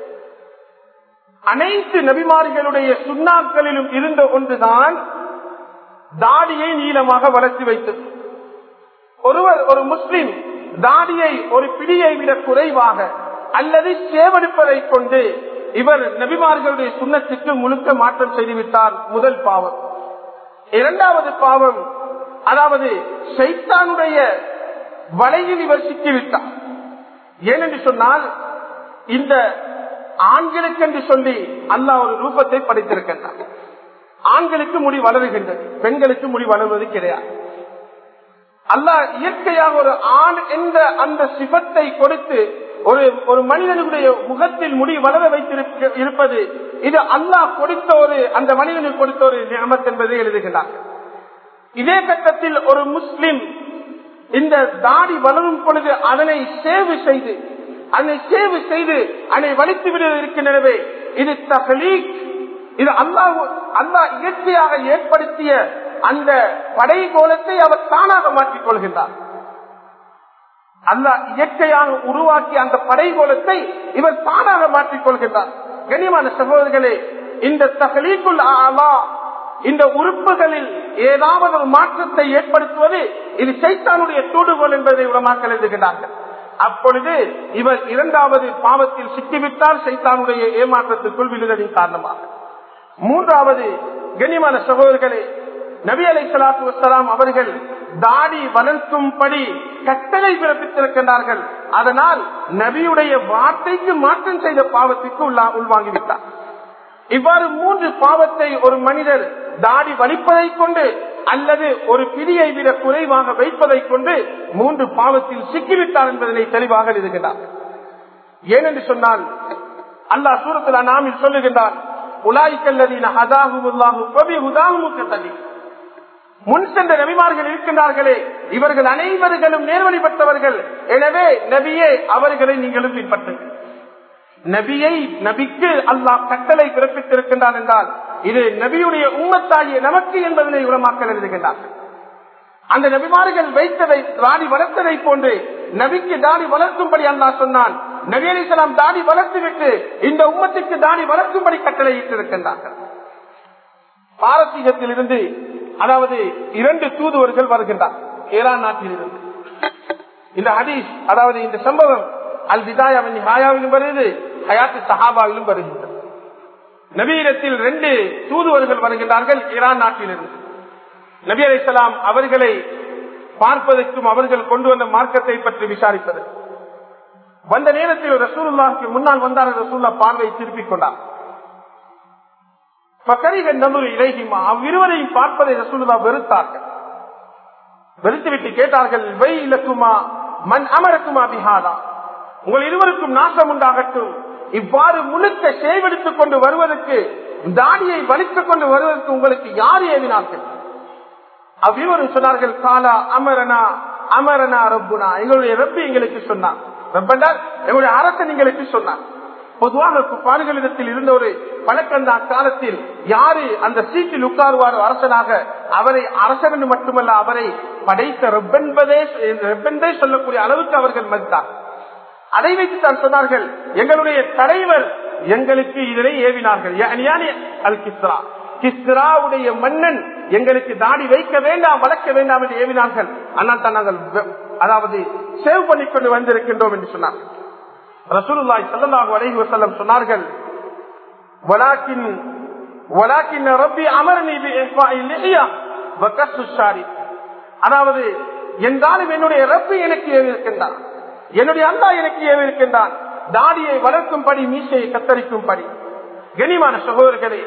அனைத்து நபிமார்களுடைய சுண்ணாக்களிலும் இருந்த ஒன்றுதான் தாடியை நீளமாக வளர்த்தி வைத்தது ஒருவர் ஒரு முஸ்லிம் தாடியை ஒரு பிடியை விட குறைவாக அல்லது சேவடிப்பதை கொண்டு இவர் நபிமார்களுடைய சுண்ணத்துக்கு முழுக்க மாற்றம் செய்துவிட்டார் முதல் பாவம் இரண்டாவது பாவம் அதாவது சைத்தானுடைய வலையில் இவர் சிக்கிவிட்டார் ஏனென்று சொன்னால் இந்த ஆண்களுக்கு என்று சொல்லி அல்லாஹ் ஒரு ரூபத்தை படைத்திருக்கின்றார் ஆண்களுக்கு முடி வளருகின்றது பெண்களுக்கு முடி வளர்வது கிடையாது அல்லாஹ் இயற்கையாக ஒரு ஆண் என்ற அந்த சிபத்தை கொடுத்து ஒரு ஒரு மனிதனுடைய முகத்தில் முடி வளர வைத்திருக்க இருப்பது இது அல்லாஹ் கொடுத்த ஒரு அந்த மனிதனுக்கு கொடுத்த ஒரு நியமத் என்பதை எழுதுகிறார் இதே கட்டத்தில் ஒரு முஸ்லிம் இந்த தாடி வளரும் பொழுது அதனை சேவு செய்து அதனை சேவு செய்து அதனை வலித்து விட இருக்கின்றனவே இது தகலீக் இது அல்லாஹ் அல்லாஹ் இயற்கையாக ஏற்படுத்திய அந்த படை கோலத்தை அவர் தானாக மாற்றிக் கொள்கின்றார் அல்லாஹ் இயற்கையாக உருவாக்கிய அந்த படை கோலத்தை இவர் தானாக மாற்றிக் கொள்கின்றார் கண்ணியமான சகோதரர்களே இந்த தகலீக்குள் ஆலா இந்த உறுப்புகளில் ஏதாவது ஒரு மாற்றத்தை ஏற்படுத்துவது இது சைத்தானுடைய தூடுகோல் என்பதை உடமாக்கல் எழுதுகிறார்கள் அப்பொழுது இவர் இரண்டாவது பாவத்தில் சிக்கிவிட்டால் சைத்தானுடைய ஏமாற்றத்துக்குள் விழுதலின் காரணமாக மூன்றாவது கண்ணியமான சகோதரர்களே நபி அலை சலாத்து வசலாம் அவர்கள் தாடி வளர்க்கும்படி கட்டளை பிறப்பித்திருக்கின்றார்கள் அதனால் நபியுடைய வார்த்தைக்கு மாற்றம் செய்த பாவத்திற்கு உள்வாங்கிவிட்டார் இவ்வாறு மூன்று பாவத்தை ஒரு மனிதர் தாடி வலிப்பதை கொண்டு அல்லது ஒரு பிடியை விட குறைவாக வைப்பதை கொண்டு மூன்று பாவத்தில் சிக்கிவிட்டார் என்பதனை தெளிவாக எழுதுகிறார் ஏனென்று சொன்னால் அல்லாஹ் சூரத்தில் நாமில் சொல்லுகின்றார் உலாய்க்கல்லதீன ஹதாஹுல்லாஹு பபி ஹுதாஹு தலி முன் சென்ற நபிமார்கள் இருக்கின்றார்களே இவர்கள் அனைவர்களும் நேர்வழி பெற்றவர்கள் எனவே நபியே அவர்களை நீங்களும் பின்பற்றுங்கள் நபியை நபிக்கு அல்லாஹ் கட்டளை பிறப்பித்திருக்கின்றான் என்றால் இது நபியுடைய உம்மத்தாகிய நமக்கு என்பதனை உலமாக்கல் எழுதுகின்றார்கள் அந்த நபிமார்கள் வைத்ததை தாடி வளர்த்ததை போன்று நபிக்கு தாடி வளர்க்கும்படி அல்லாஹ் சொன்னான் நபி அலிசலாம் தாடி வளர்த்துவிட்டு இந்த உம்மத்துக்கு தாடி வளர்க்கும்படி கட்டளை இட்டிருக்கின்றார்கள் பாரசீகத்தில் இருந்து அதாவது இரண்டு தூதுவர்கள் வருகின்றார் ஈரான் நாட்டில் இருந்து இந்த ஹதீஸ் அதாவது இந்த சம்பவம் அல் விதாயாவின் ஹாயாவிலும் வருகிறது ஹயாத்து சஹாபாவிலும் வருகின்றது நபீரத்தில் ரெண்டு தூதுவர்கள் வருகின்றார்கள் ஈரான் நாட்டிலிருந்து நபி அலிசலாம் அவர்களை பார்ப்பதற்கும் அவர்கள் கொண்டு வந்த மார்க்கத்தை பற்றி விசாரிப்பது வந்த நேரத்தில் ரசூலுல்லாவுக்கு முன்னால் வந்தார் ரசூல்லா பார்வை திருப்பிக் கொண்டார் இலகிமா அவ்விருவரையும் பார்ப்பதை ரசூலுல்லா வெறுத்தார்கள் வெறுத்துவிட்டு கேட்டார்கள் வை இலக்குமா மண் அமரக்குமா பிஹாதா உங்கள் இருவருக்கும் நாசம் உண்டாகட்டும் இவ்வாறு முழுக்க சேவெடுத்துக் கொண்டு வருவதற்கு தாடியை வலித்துக் கொண்டு வருவதற்கு உங்களுக்கு யார் ஏவினார்கள் அவ்விருவரும் சொன்னார்கள் காலா அமரனா அமரனா ரப்புனா எங்களுடைய ரப்பு எங்களுக்கு சொன்னார் ரப்பண்டால் எங்களுடைய அரசன் எங்களுக்கு சொன்னார் பொதுவாக பாடுகளிடத்தில் இருந்த ஒரு பழக்கந்தா காலத்தில் யாரு அந்த சீட்டில் உட்காருவாரோ அரசனாக அவரை அரசன் என்று மட்டுமல்ல அவரை படைத்த ரெப்பென்பதே ரெப்பென்பே சொல்லக்கூடிய அளவுக்கு அவர்கள் மதித்தார் அதை வைத்து தான் சொன்னார்கள் எங்களுடைய தலைவர் எங்களுக்கு இதனை ஏவினார்கள் அல் கிஸ்ரா கிஸ்ராவுடைய மன்னன் எங்களுக்கு தாடி வைக்க வேண்டாம் வளர்க்க வேண்டாம் என்று ஏவினார்கள் ஆனால் தான் நாங்கள் அதாவது சேவ் பண்ணிக்கொண்டு வந்திருக்கின்றோம் என்று சொன்னார்கள் ரசூலுல்லாய் சல்லாஹூ அலைஹி வசல்லம் சொன்னார்கள் வலாக்கின் வலாக்கின் ரப்பி அமர்னி அதாவது என்றாலும் என்னுடைய ரப்பி எனக்கு ஏவிருக்கின்றான் என்னுடைய அல்லா எனக்கு ஏவிருக்கின்றான் தாடியை வளர்க்கும்படி மீசையை கத்தரிக்கும்படி கனிமான சகோதரர்களே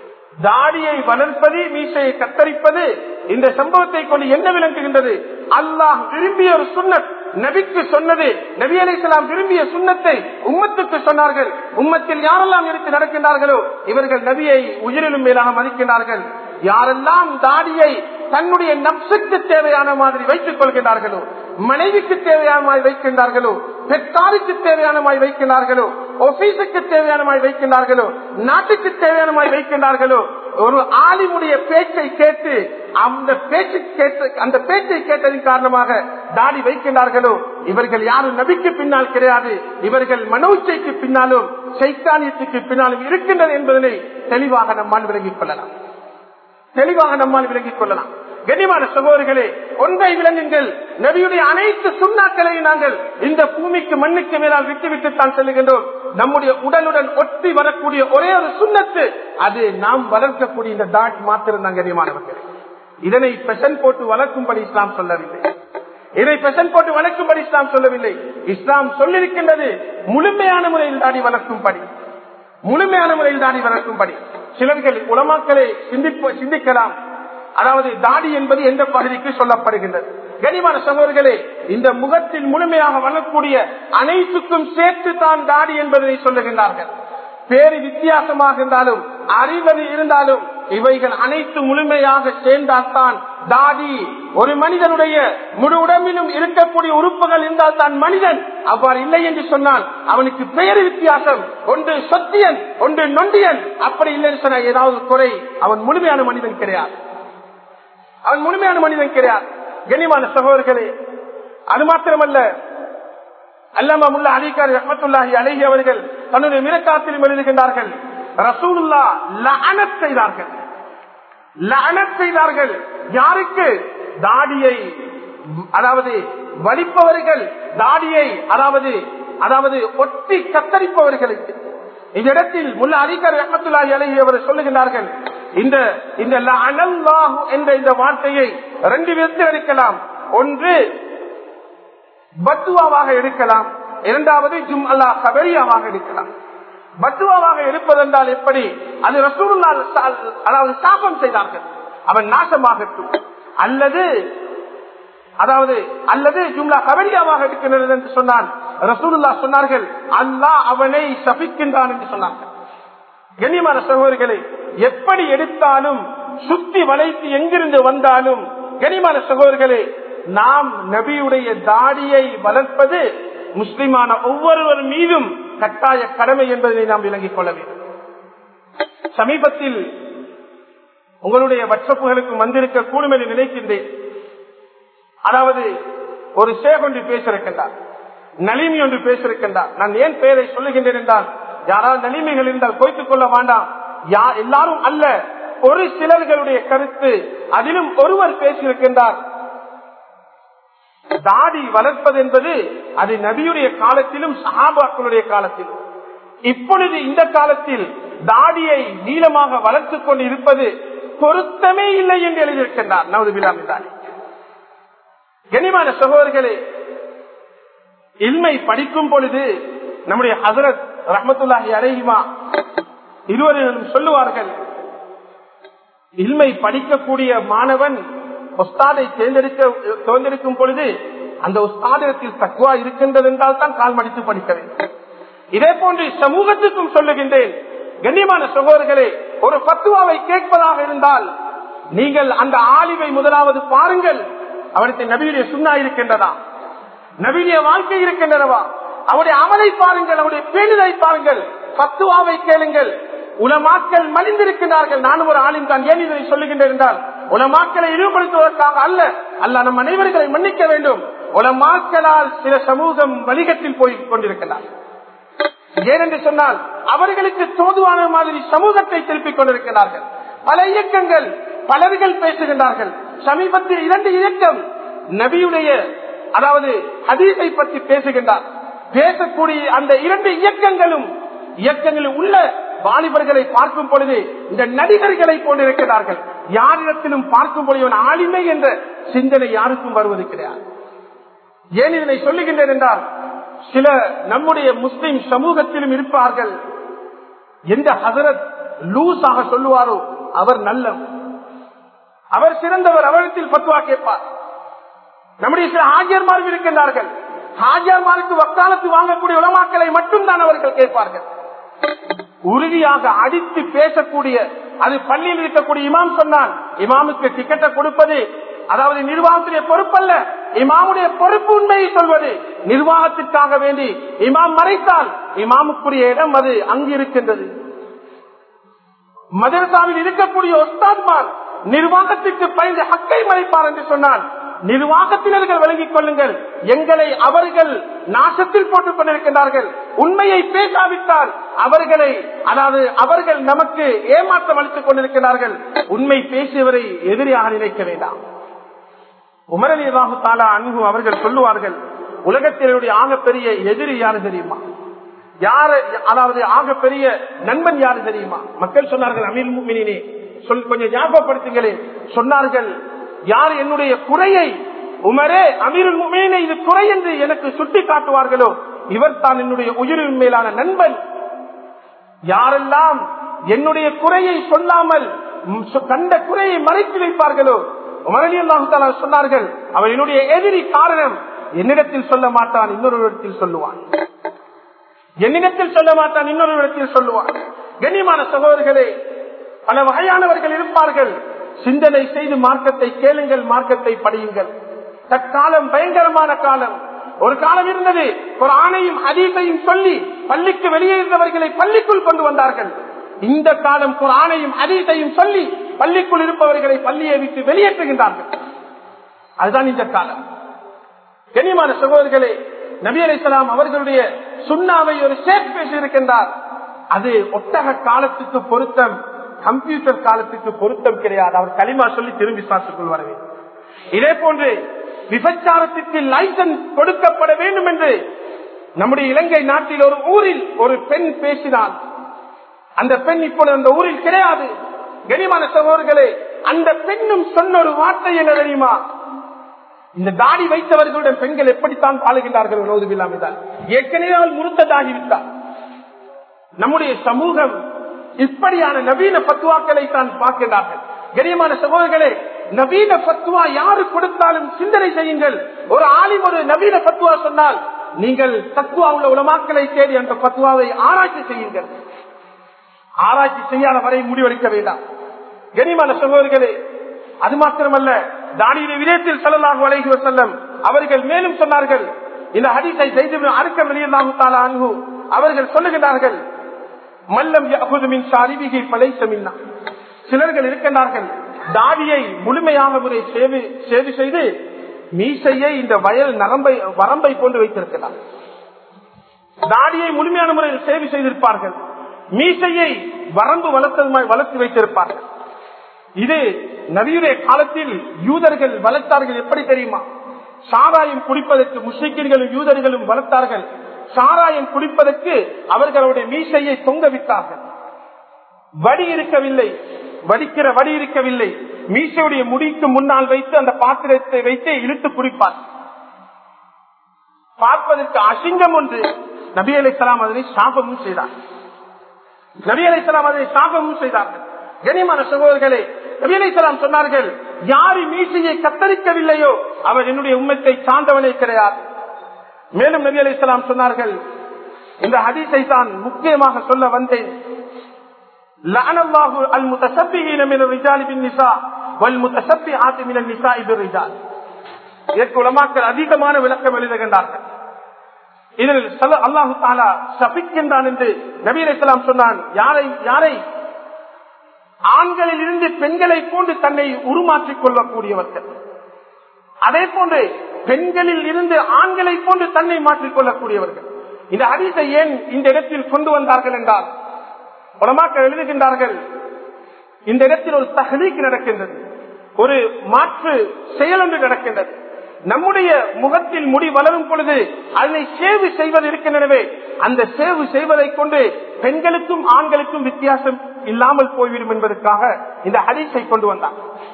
தாடியை வளர்ப்பது மீசையை கத்தரிப்பது இந்த சம்பவத்தை கொண்டு என்ன விளங்குகின்றது அல்லாஹ் விரும்பிய ஒரு சுண்ணத் நபிக்கு சொன்னது நபி அலிசலாம் விரும்பிய சுண்ணத்தை உம்மத்துக்கு சொன்னார்கள் உம்மத்தில் யாரெல்லாம் எடுத்து நடக்கின்றார்களோ இவர்கள் நபியை உயிரிலும் மேலாக மதிக்கின்றார்கள் யாரெல்லாம் தாடியை தன்னுடைய நப்சுக்கு தேவையான மாதிரி வைத்துக் கொள்கின்றார்களோ மனைவிக்கு தேவையான மாதிரி வைக்கின்றார்களோ பெற்றாருக்கு தேவையான மாதிரி வைக்கின்றார்களோ ஆபீஸுக்கு தேவையான மாதிரி வைக்கின்றார்களோ நாட்டுக்கு தேவையான மாதிரி வைக்கின்றார்களோ ஒரு ஆலிமுடைய பேச்சை கேட்டு அந்த பேச்சு கேட்டு அந்த பேச்சை கேட்டதின் காரணமாக தாடி வைக்கின்றார்களோ இவர்கள் யாரும் நபிக்கு பின்னால் கிடையாது இவர்கள் மனோச்சைக்கு பின்னாலும் சைத்தானியத்துக்கு பின்னாலும் இருக்கின்றது என்பதனை தெளிவாக நம்மால் விளங்கிக் கொள்ளலாம் தெளிவாக நம்மால் விளங்கிக் கொள்ளலாம் கண்ணியமான சகோதரிகளே ஒன்றை விளங்குங்கள் நபியுடைய அனைத்து சுண்ணாக்களையும் நாங்கள் இந்த பூமிக்கு மண்ணுக்கு மேலால் விட்டுவிட்டு தான் செல்லுகின்றோம் நம்முடைய உடலுடன் ஒட்டி வரக்கூடிய ஒரே ஒரு சுண்ணத்து அது நாம் வளர்க்கக்கூடிய இந்த தாட் மாத்திரம் தான் கண்ணியமானவர்கள் இதனை பெசன் போட்டு வளர்க்கும்படி இஸ்லாம் சொல்லவில்லை இதை பெசன் போட்டு வளர்க்கும்படி இஸ்லாம் சொல்லவில்லை இஸ்லாம் சொல்லிருக்கின்றது முழுமையான முறையில் தாடி வளர்க்கும்படி முழுமையான முறையில் தாடி வளர்க்கும்படி சிலர்கள் உலமாக்களை சிந்திப்ப சிந்திக்கலாம் அதாவது தாடி என்பது எந்த பகுதிக்கு சொல்லப்படுகின்றது கனிமான சகோதரர்களே இந்த முகத்தில் முழுமையாக வளரக்கூடிய அனைத்துக்கும் சேர்த்து தான் தாடி என்பதை சொல்லுகின்றார்கள் பேரு வித்தியாசமாக இருந்தாலும் அறிவது இருந்தாலும் இவைகள் அனைத்து முழுமையாக சேர்ந்தால்தான் தாடி ஒரு மனிதனுடைய முழு உடம்பிலும் இருக்கக்கூடிய உறுப்புகள் இருந்தால் தான் மனிதன் அவ்வாறு இல்லை என்று சொன்னால் அவனுக்கு பெயர் வித்தியாசம் ஒன்று சொத்தியன் ஒன்று நொண்டியன் அப்படி இல்லை என்று சொன்னால் ஏதாவது குறை அவன் முழுமையான மனிதன் கிடையாது அவன் முழுமையான மனிதன் கிடையாது கனிமான சகோதரர்களே அது மாத்திரமல்ல அல்லாமா முல்லா அலிகாரி ரஹமத்துல்லாஹி அழகி அவர்கள் தன்னுடைய மிரக்காத்திலும் எழுதுகின்றார்கள் ரசூலுல்லா லஅனத் செய்தார்கள் லஅனத் செய்தார்கள் யாருக்கு தாடியை அதாவது வலிப்பவர்கள் தாடியை அதாவது அதாவது ஒட்டி கத்தரிப்பவர்களுக்கு இந்த இடத்தில் முல்ல அதிகாரி ரஹமத்துல்லாஹி அலஹி அவர் சொல்லுகின்றார்கள் இந்த இந்த லஅனல்லாஹு என்ற இந்த வார்த்தையை ரெண்டு விதத்தில் எடுக்கலாம் ஒன்று பத்துவாவாக எடுக்கலாம் இரண்டாவது ஜும் அல்லா கபரியாவாக எடுக்கலாம் பத்துவாவாக எடுப்பதென்றால் எப்படி அது ரசூலுல்லா அதாவது சாபம் செய்தார்கள் அவன் நாசமாகட்டும் அல்லது அதாவது அல்லது ஜும்லா கபரியாவாக எடுக்கிறது என்று சொன்னான் ரசூலுல்லா சொன்னார்கள் அல்லாஹ் அவனை சபிக்கின்றான் என்று சொன்னார்கள் கண்ணியமான சகோதரிகளை எப்படி எடுத்தாலும் சுத்தி வளைத்து எங்கிருந்து வந்தாலும் கனிமான சகோதரர்களே நாம் நபியுடைய தாடியை வளர்ப்பது முஸ்லிமான ஒவ்வொருவர் மீதும் கட்டாய கடமை என்பதை நாம் விளங்கிக் கொள்ள வேண்டும் சமீபத்தில் உங்களுடைய வட்சப்புகளுக்கு வந்திருக்க கூடும் என்று நினைக்கின்றேன் அதாவது ஒரு ஷேக் ஒன்று பேசிருக்கின்றார் நளிமி ஒன்று பேசிருக்கின்றார் நான் ஏன் பெயரை சொல்லுகின்றேன் என்றால் யாராவது நளிமைகள் இருந்தால் கோய்த்துக் கொள்ள வேண்டாம் யா எல்லாரும் அல்ல ஒரு சிலர்களுடைய கருத்து அதிலும் ஒருவர் பேசியிருக்கின்றார் தாடி வளர்ப்பது என்பது அது நபியுடைய காலத்திலும் சஹாபாக்களுடைய காலத்திலும் இப்பொழுது இந்த காலத்தில் தாடியை நீளமாக வளர்த்துக் கொண்டு இருப்பது பொருத்தமே இல்லை என்று எழுதியிருக்கின்றார் நவது பிலாமிதானி கனிமான சகோதரர்களே இல்மை படிக்கும் பொழுது நம்முடைய ஹசரத் ரஹமத்துல்லாஹி அலைஹிமா இருவரும் சொல்லுவார்கள் இல்மை படிக்கக்கூடிய மாணவன் ஒஸ்தாதை தேர்ந்தெடுக்க தேர்ந்தெடுக்கும் பொழுது அந்த உஸ்தாதத்தில் தக்குவா இருக்கின்றது என்றால் தான் கால் மடித்து படிக்க வேண்டும் இதே போன்று சமூகத்துக்கும் சொல்லுகின்றேன் கண்ணியமான சகோதரர்களே ஒரு பத்துவாவை கேட்பதாக இருந்தால் நீங்கள் அந்த ஆலிவை முதலாவது பாருங்கள் அவருக்கு நபியுடைய சுண்ணா இருக்கின்றதா நபியுடைய வாழ்க்கை இருக்கின்றனவா அவருடைய அமலை பாருங்கள் அவருடைய பேணுதை பாருங்கள் பத்துவாவை கேளுங்கள் உலமாக்கள் மலிந்திருக்கிறார்கள் நானும் ஒரு ஆளும் தான் ஏன் இதை சொல்லுகின்றேன் என்றால் உலமாக்களை இழிவுபடுத்துவதற்காக அல்ல அல்ல நம் அனைவர்களை மன்னிக்க வேண்டும் உலமாக்களால் சில சமூகம் வணிகத்தில் போய் கொண்டிருக்கிறார் ஏனென்று சொன்னால் அவர்களுக்கு தோதுவான மாதிரி சமூகத்தை திருப்பிக் கொண்டிருக்கிறார்கள் பல இயக்கங்கள் பலர்கள் பேசுகின்றார்கள் சமீபத்தில் இரண்டு இயக்கம் நபியுடைய அதாவது ஹதீஸை பற்றி பேசுகின்றார் பேசக்கூடிய அந்த இரண்டு இயக்கங்களும் இயக்கங்களில் உள்ள வாலிபர்களை பார்க்கும் பொழுது இந்த நடிகர்களை போன்றிருக்கிறார்கள் யாரிடத்திலும் பார்க்கும் பொழுது ஆளுமை என்ற சிந்தனை யாருக்கும் வருவது கிடையாது ஏன் இதனை சொல்லுகின்றேன் என்றால் சில நம்முடைய முஸ்லிம் சமூகத்திலும் இருப்பார்கள் எந்த ஹசரத் லூஸாக சொல்லுவாரோ அவர் நல்லவர் அவர் சிறந்தவர் அவரிடத்தில் பத்துவா கேட்பார் நம்முடைய சில ஆஜியர்மார்கள் இருக்கின்றார்கள் ஆஜியர்மாருக்கு வக்காலத்து வாங்கக்கூடிய உலமாக்களை மட்டும்தான் அவர்கள் கேட்பார்கள் உறுதியாக அடித்து பேசக்கூடிய அது பள்ளியில் இருக்கக்கூடிய இமாம் சொன்னான் இமாமுக்கு டிக்கெட்டை கொடுப்பது அதாவது நிர்வாகத்துடைய பொறுப்பல்ல இமாமுடைய பொறுப்பு உண்மையை சொல்வது நிர்வாகத்திற்காக வேண்டி இமாம் மறைத்தால் இமாமுக்குரிய இடம் அது அங்கு இருக்கின்றது மதரசாவில் இருக்கக்கூடிய ஒஸ்தாத்மார் நிர்வாகத்திற்கு பயந்து ஹக்கை மறைப்பார் என்று சொன்னான் நிர்வாகத்தினர்கள் விளங்கிக் கொள்ளுங்கள் எங்களை அவர்கள் நாசத்தில் போட்டுக் கொண்டிருக்கின்றார்கள் உண்மையை பேசாவிட்டால் அவர்களை அதாவது அவர்கள் நமக்கு ஏமாற்றம் அளித்துக் கொண்டிருக்கிறார்கள் உண்மை பேசியவரை எதிரியாக நினைக்க வேண்டாம் உமரலி ராகு தாலா அன்பு அவர்கள் சொல்லுவார்கள் உலகத்தினுடைய ஆகப்பெரிய எதிரி யாரு தெரியுமா யாரு அதாவது ஆகப்பெரிய நண்பன் யாரு தெரியுமா மக்கள் சொன்னார்கள் அமீர் முமினே சொல் கொஞ்சம் ஞாபகப்படுத்துங்களேன் சொன்னார்கள் யார் என்னுடைய குறையை உமரே அமீருல் முமீனை இது குறை என்று எனக்கு சுட்டி காட்டுவார்களோ இவர் தான் என்னுடைய உயிரின் மேலான நண்பன் யாரெல்லாம் என்னுடைய குறையை சொல்லாமல் கண்ட குறையை மறைத்து வைப்பார்களோ உமரலி அல்லாஹு சொன்னார்கள் அவர் என்னுடைய எதிரி காரணம் என்னிடத்தில் சொல்ல மாட்டான் இன்னொரு இடத்தில் சொல்லுவான் என்னிடத்தில் சொல்ல மாட்டான் இன்னொரு இடத்தில் சொல்லுவான் கண்ணியமான சகோதரர்களே பல வகையானவர்கள் இருப்பார்கள் சிந்தனை செய்து மார்க்கத்தை கேளுங்கள் மார்க்கத்தை படியுங்கள் தற்காலம் பயங்கரமான காலம் ஒரு காலம் இருந்தது ஒரு ஆணையும் அதீசையும் சொல்லி பள்ளிக்கு வெளியே இருந்தவர்களை பள்ளிக்குள் கொண்டு வந்தார்கள் இந்த காலம் ஒரு ஆணையும் அதீசையும் சொல்லி பள்ளிக்குள் இருப்பவர்களை பள்ளியை விட்டு வெளியேற்றுகின்றார்கள் அதுதான் இந்த காலம் கனிமான சகோதரர்களே நபி அலிசலாம் அவர்களுடைய சுண்ணாவை ஒரு ஷேக் பேசியிருக்கின்றார் அது ஒட்டக காலத்துக்கு பொருத்தம் கம்ப்யூட்டர் காலத்துக்கு பொருத்தம் கிடையாது அவர் களிமா சொல்லி திரும்பி சாத்துக்குள் வர வேண்டும் இதே போன்று விபச்சாரத்திற்கு லைசன்ஸ் கொடுக்கப்பட வேண்டும் என்று நம்முடைய இலங்கை நாட்டில் ஒரு ஊரில் ஒரு பெண் பேசினார் அந்த பெண் இப்பொழுது அந்த ஊரில் கிடையாது கனிமான சகோதரர்களே அந்த பெண்ணும் சொன்ன ஒரு வார்த்தை என்ன தெரியுமா இந்த தாடி வைத்தவர்களுடன் பெண்கள் எப்படித்தான் வாழுகின்றார்கள் நோதுவில்லாமல் ஏற்கனவே அவள் முறுத்ததாகிவிட்டார் நம்முடைய சமூகம் இப்படியான நவீன பத்துவாக்களை தான் பார்க்கிறார்கள் கரியமான சகோதரர்களே நவீன பத்துவா யாரு கொடுத்தாலும் சிந்தனை செய்யுங்கள் ஒரு ஆலிம் ஒரு நவீன பத்துவா சொன்னால் நீங்கள் தத்துவா உள்ள உலமாக்களை தேடி அந்த பத்துவாவை ஆராய்ச்சி செய்யுங்கள் ஆராய்ச்சி செய்யாத வரை முடிவெடுக்க வேண்டாம் கனிமான சகோதரர்களே அது மாத்திரமல்ல தாடியுடைய விதயத்தில் செல்லலாம் வலைகுவ செல்லம் அவர்கள் மேலும் சொன்னார்கள் இந்த ஹதீஸை செய்து அறுக்க வெளியில்லாம அன்பு அவர்கள் சொல்லுகிறார்கள் மல்லம் யகுதுமின் சாரிபிகை பலை சமின்னா சிலர்கள் இருக்கின்றார்கள் தாடியை முழுமையாக முறை சேவை சேவை செய்து மீசையை இந்த வயல் நரம்பை வரம்பை கொண்டு வைத்திருக்கிறார் தாடியை முழுமையான முறையில் சேவை செய்திருப்பார்கள் மீசையை வரம்பு வளர்த்ததுமாய் வளர்த்து வைத்திருப்பார்கள் இது நபியுடைய காலத்தில் யூதர்கள் வளர்த்தார்கள் எப்படி தெரியுமா சாராயம் குடிப்பதற்கு முஸ்லிம்களும் யூதர்களும் வளர்த்தார்கள் சாராயம் குடிப்பதற்கு அவர்களுடைய மீசையை தொங்க விட்டார்கள் வடி இருக்கவில்லை வடிக்கிற வடி இருக்கவில்லை மீசையுடைய முடிக்கு முன்னால் வைத்து அந்த பாத்திரத்தை வைத்து இழுத்து குடிப்பார் பார்ப்பதற்கு அசிங்கம் ஒன்று நபி அலிஸ்லாம் அதனை சாபமும் செய்தார் நபி அலிஸ்லாம் அதனை சாபமும் செய்தார்கள் கனிமான சகோதரர்களே நபி அலிஸ்லாம் சொன்னார்கள் யாரு மீசையை கத்தரிக்கவில்லையோ அவர் என்னுடைய உண்மத்தை சார்ந்தவனே கிடையாது மேலும் நபி அலிஸ்லாம் சொன்னார்கள் இந்த ஹதீஸை தான் முக்கியமாக சொல்ல வந்தேன் லஅனல்லாஹு அல் முத்தசப்பிஹீன மின ரிஜாலி பின் நிசா வல் முத்தசப்பிஹாத்தி மின நிசாஇ பிர் ரிஜால் இதற்கு உலமாக்கள் அதிகமான விளக்கம் எழுதுகின்றார்கள் இதில் அல்லாஹு தாலா சபிக்கின்றான் என்று நபீர் இஸ்லாம் சொன்னான் யாரை யாரை ஆண்களில் இருந்து பெண்களை போன்று தன்னை உருமாற்றிக் கொள்ளக்கூடியவர்கள் அதே போன்று பெண்களில் இருந்து ஆண்களை போன்று தன்னை மாற்றிக் கொள்ளக்கூடியவர்கள் இந்த ஹதீஸை ஏன் இந்த இடத்தில் கொண்டு வந்தார்கள் என்றால் உலமாக்கள் எழுதுகின்றார்கள் இந்த இடத்தில் ஒரு தகலீக்கு நடக்கின்றது ஒரு மாற்று செயல் ஒன்று நடக்கின்றது நம்முடைய முகத்தில் முடி வளரும் பொழுது அதனை சேவு செய்வது இருக்கின்றனவே அந்த சேவு செய்வதை கொண்டு பெண்களுக்கும் ஆண்களுக்கும் வித்தியாசம் இல்லாமல் போய்விடும் என்பதற்காக இந்த ஹரிசை கொண்டு வந்தார்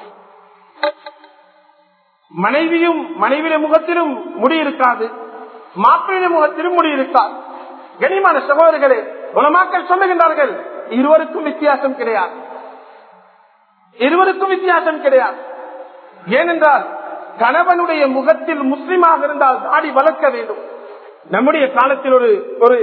மனைவியும் மனைவிய முகத்திலும் முடி இருக்காது மாப்பிள்ளை முகத்திலும் முடி இருக்காது கனிமான சகோதரர்களே உலமாக்கள் சொல்லுகின்றார்கள் இருவருக்கும் வித்தியாசம் கிடையாது இருவருக்கும் வித்தியாசம் கிடையாது ஏனென்றால் கணவனுடைய முகத்தில் முஸ்லிமாக இருந்தால் தாடி வளர்க்க வேண்டும் நம்முடைய காலத்தில் ஒரு ஒரு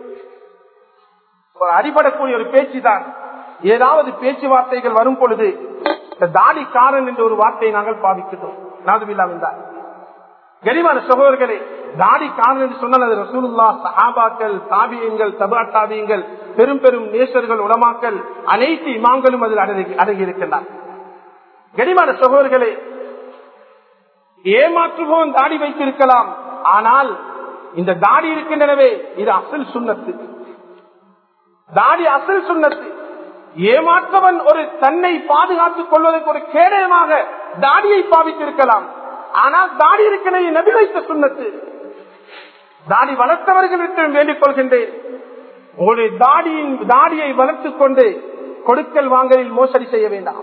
அடிபடக்கூடிய ஒரு பேச்சு தான் ஏதாவது பேச்சுவார்த்தைகள் வரும் பொழுது இந்த தாடிக்காரன் என்ற ஒரு வார்த்தையை நாங்கள் பாவிக்கிறோம் நாதுமில்லாம் என்றார் கரிமான சகோதரர்களே தாடி காரணம் என்று சொன்னால் அது ரசூலுல்லா சஹாபாக்கள் தாபியங்கள் தபா தாபியங்கள் பெரும் பெரும் நேசர்கள் உலமாக்கள் அனைத்து இமாம்களும் அதில் அடங்கி அடங்கி இருக்கின்றார் கரிமான சகோதரர்களே ஏமாற்றுவோம் தாடி வைத்திருக்கலாம் ஆனால் இந்த தாடி இருக்கின்றனவே இது அசல் சுண்ணத்து தாடி அசல் சுண்ணத்து ஏமாற்றவன் ஒரு தன்னை பாதுகாத்துக் கொள்வதற்கு ஒரு கேடயமாக தாடியை பாவித்திருக்கலாம் ஆனால் தாடி இருக்கிறது நபி வைத்த சுண்ணத்து தாடி வளர்த்தவர்களிடம் வேண்டிக் கொள்கின்றேன் உங்களுடைய தாடியின் தாடியை வளர்த்துக் கொண்டு கொடுக்கல் வாங்கலில் மோசடி செய்ய வேண்டாம்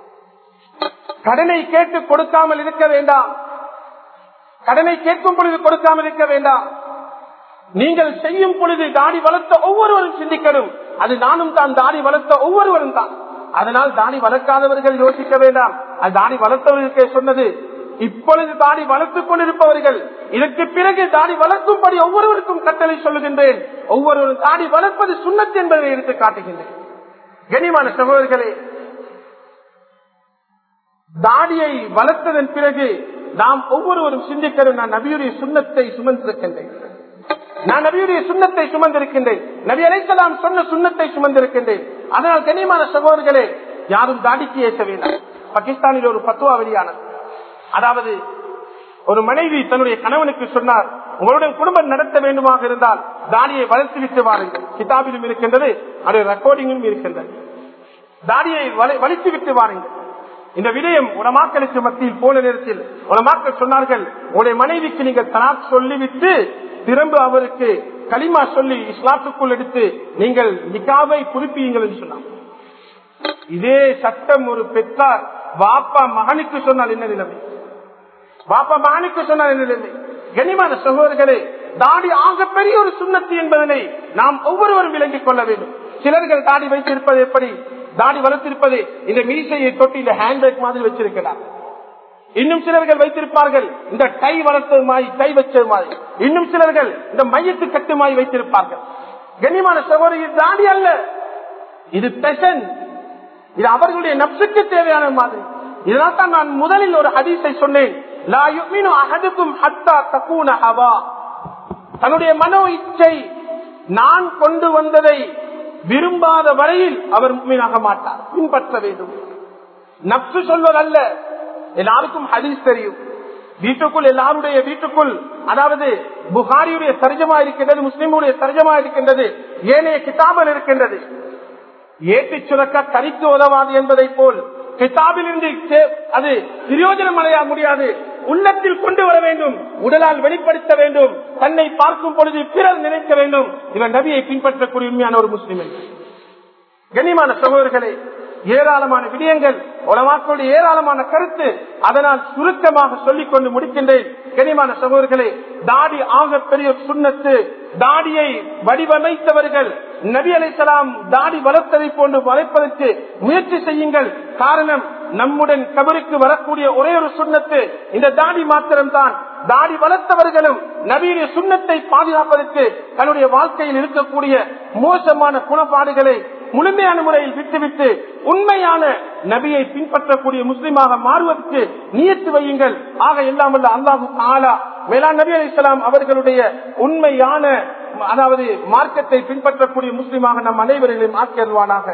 கடனை கேட்டு கொடுக்காமல் இருக்க வேண்டாம் கடனை கேட்கும் பொழுது கொடுக்காமல் இருக்க வேண்டாம் நீங்கள் செய்யும் பொழுது தாடி வளர்த்த ஒவ்வொருவரும் சிந்திக்கணும் அது நானும் தான் தாடி வளர்த்த ஒவ்வொருவரும் தான் அதனால் தாடி வளர்க்காதவர்கள் யோசிக்க வேண்டாம் அது தாடி வளர்த்தவர்களுக்கே சொன்னது இப்பொழுது தாடி வளர்த்துக் கொண்டிருப்பவர்கள் இதற்கு பிறகு தாடி வளர்க்கும்படி ஒவ்வொருவருக்கும் கட்டளை சொல்லுகின்றேன் ஒவ்வொருவரும் தாடி வளர்ப்பது சுண்ணத்து என்பதை எடுத்து காட்டுகின்றேன் கனிமான சகோதரர்களே தாடியை வளர்த்ததன் பிறகு நாம் ஒவ்வொருவரும் சிந்திக்கிறோம் நான் நபியுடைய சுண்ணத்தை சுமந்திருக்கின்றேன் நான் நபியுடைய சுண்ணத்தை சுமந்திருக்கின்றேன் நபி அலைசலாம் சொன்ன சுண்ணத்தை சுமந்திருக்கின்றேன் அதனால் கனிமான சகோதரர்களே யாரும் தாடிக்கு ஏற்ற வேண்டாம் பாகிஸ்தானில் ஒரு பத்துவா வெளியானது அதாவது ஒரு மனைவி தன்னுடைய கணவனுக்கு சொன்னார் உங்களுடன் குடும்பம் நடத்த வேண்டுமாக இருந்தால் தாடியை வளர்த்து விட்டு வாருங்கள் கிதாபிலும் இருக்கின்றது அது ரெக்கார்டிங்கும் இருக்கின்றது தாடியை வலித்து விட்டு வாருங்கள் இந்த விடயம் உலமாக்களுக்கு மத்தியில் போன நேரத்தில் உலமாக்கள் சொன்னார்கள் உங்களுடைய மனைவிக்கு நீங்கள் தலாக் சொல்லிவிட்டு திரும்ப அவருக்கு களிமா சொல்லி இஸ்லாத்துக்குள் எடுத்து நீங்கள் நிகாவை குறிப்பீங்கள் என்று சொன்னார் இதே சட்டம் ஒரு பெற்றார் வாப்பா மகனுக்கு சொன்னால் என்ன நிலைமை பாப்பா மகனுக்கு சொன்னால் என்ன நிலைமை கனிமான சகோதரர்களே தாடி ஆக பெரிய ஒரு சுண்ணத்து என்பதனை நாம் ஒவ்வொருவரும் விளங்கிக் கொள்ள வேண்டும் சிலர்கள் தாடி வைத்திருப்பது எப்படி தாடி வளர்த்திருப்பது இந்த மீசையை தொட்டி இந்த ஹேண்ட்பேக் மாதிரி வச்சிருக்கிறார் இன்னும் சிலர்கள் வைத்திருப்பார்கள் இந்த டை வளர்த்தது மாதிரி டை வச்சது மாதிரி இன்னும் சிலர்கள் இந்த மையத்து கட்டுமாய் வைத்திருப்பார்கள் கண்ணியமான சகோதரி தாடி அல்ல இது பெசன் இது அவர்களுடைய நப்சுக்கு தேவையான மாதிரி இதனால் தான் நான் முதலில் ஒரு ஹதீஸை சொன்னேன் லா யுமினு அஹதுக்கும் ஹத்தா தகூன ஹவா தன்னுடைய மனோ இச்சை நான் கொண்டு வந்ததை விரும்பாத வரையில் அவர் முக்மீனாக மாட்டார் பின்பற்ற வேண்டும் நப்சு சொல்வதல்ல எல்லாருக்கும் ஹதீஸ் தெரியும் வீட்டுக்குள் எல்லாருடைய வீட்டுக்குள் அதாவது புகாரியுடைய சர்ஜமா இருக்கின்றது முஸ்லிமுடைய சர்ஜமா இருக்கின்றது ஏனைய கிதாபல் இருக்கின்றது ஏற்றி சுரக்க கரிக்கு உதவாது என்பதை போல் கிதாபிலிருந்து சே- அது பிரயோஜனம் அடைய முடியாது உள்ளத்தில் கொண்டு வர வேண்டும் உடலால் வெளிப்படுத்த வேண்டும் தன்னை பார்க்கும் பொழுது பிறர் நினைக்க வேண்டும் இவன் நபியை பின்பற்றக்கூடிய உண்மையான ஒரு முஸ்லிம் கண்ணியமான சகோதரர்களே ஏராளமான விடயங்கள் உலமாக்களுடைய ஏராளமான கருத்து அதனால் சுருக்கமாக சொல்லிக் கொண்டு முடிக்கின்றேன் கனிமான சகோதரர்களே தாடி ஆக பெரிய சுண்ணத்து தாடியை வடிவமைத்தவர்கள் நபி அலைசலாம் தாடி வளர்த்ததை போன்று வளைப்பதற்கு முயற்சி செய்யுங்கள் காரணம் நம்முடன் கபருக்கு வரக்கூடிய ஒரே ஒரு சுண்ணத்து இந்த தாடி மாத்திரம்தான் தாடி வளர்த்தவர்களும் நபியுடைய சுண்ணத்தை பாதுகாப்பதற்கு தன்னுடைய வாழ்க்கையில் இருக்கக்கூடிய மோசமான குணப்பாடுகளை முழுமையான முறையில் விட்டுவிட்டு உண்மையான நபியை பின்பற்றக்கூடிய முஸ்லிமாக மாறுவதற்கு நியத்து வையுங்கள் ஆக எல்லாம் வல்ல அல்லாஹு ஆலா மேலான் நபி அலி இஸ்லாம் அவர்களுடைய உண்மையான அதாவது மார்க்கத்தை பின்பற்றக்கூடிய முஸ்லிமாக நம் அனைவரையும் ஆக்கியல்வானாக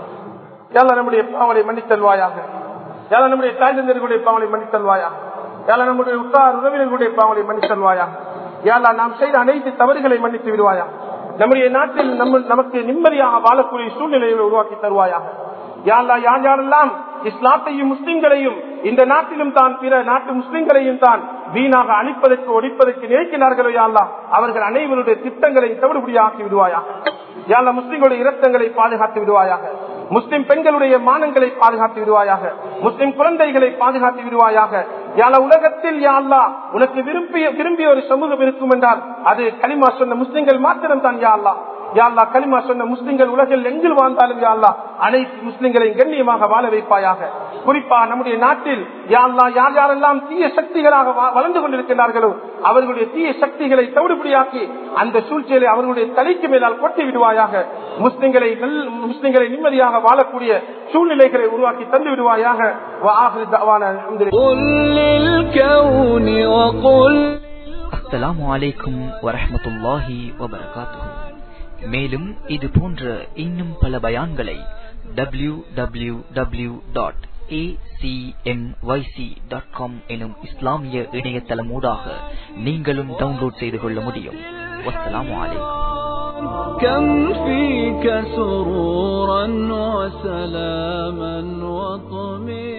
யாரா நம்முடைய பாவனை மன்னித்தல்வாயாக யாரா நம்முடைய தாய் தந்தர்களுடைய பாவனை மன்னித்தல்வாயாக யாரா நம்முடைய உத்தார் உறவினர்களுடைய பாவனை மன்னித்தல்வாயாக யாரா நாம் செய்த அனைத்து தவறுகளை மன்னித்து விடுவாயா நம்முடைய நாட்டில் நம்ம நமக்கு நிம்மதியாக வாழக்கூடிய சூழ்நிலைகளை உருவாக்கி தருவாயாக யாரா யார் யாரெல்லாம் இஸ்லாத்தையும் முஸ்லிம்களையும் இந்த நாட்டிலும் தான் பிற நாட்டு முஸ்லிம்களையும் தான் வீணாக அழிப்பதற்கு ஒழிப்பதற்கு நினைக்கிறார்களோ யாழ்லா அவர்கள் அனைவருடைய திட்டங்களை தவிடுபடியாக்கி விடுவாயாக யாழ்லா முஸ்லிம்களுடைய இரத்தங்களை பாதுகாத்து விடுவாயாக முஸ்லிம் பெண்களுடைய மானங்களை பாதுகாத்து விடுவாயாக முஸ்லிம் குழந்தைகளை பாதுகாத்து விடுவாயாக யாழ உலகத்தில் யாழ்லா உனக்கு விரும்பிய விரும்பிய ஒரு சமூகம் இருக்கும் என்றால் அது களிமா சொன்ன முஸ்லிம்கள் மாத்திரம் தான் யாழ்லா யாழ்லா களிமா சொன்ன முஸ்லிம்கள் உலகில் எங்கில் வாழ்ந்தாலும் யாழ்லா அனைத்து முஸ்லிம்களையும் கண்ணியமாக வாழ வைப்பாயாக குறிப்பாக நம்முடைய நாட்டில் யாழ்லா யார் யாரெல்லாம் தீய சக்திகளாக வா- வளர்ந்து கொண்டிருக்கிறார்களோ அவர்களுடைய தீய சக்திகளை தவிடுபடியாக்கி அந்த சூழ்ச்சியை அவர்களுடைய தலைக்கு மேலால் கொட்டி விடுவாயாக முஸ்லிம்களை நல்- முஸ்லிம்களை நிம்மதியாக வாழக்கூடிய சூழ்நிலைகளை உருவாக்கி தந்து விடுவாயாக وآخر دعوانا الحمد لله قل للكون وقل அஸ்ஸலாமு அலைக்கும் வரஹ்மத்துல்லாஹி வபரகாத்துஹு மேலும் இது போன்ற இன்னும் பல பயான்களை டபிள்யூ டபிள்யூ டபிள்யூ டாட் எனும் இஸ்லாமிய இணையதளமூடாக நீங்களும் டவுன்லோட் செய்து கொள்ள முடியும் வஸ்ஸலாமு அலைக்கும் كم فيك سرورا وسلاما وطمئنا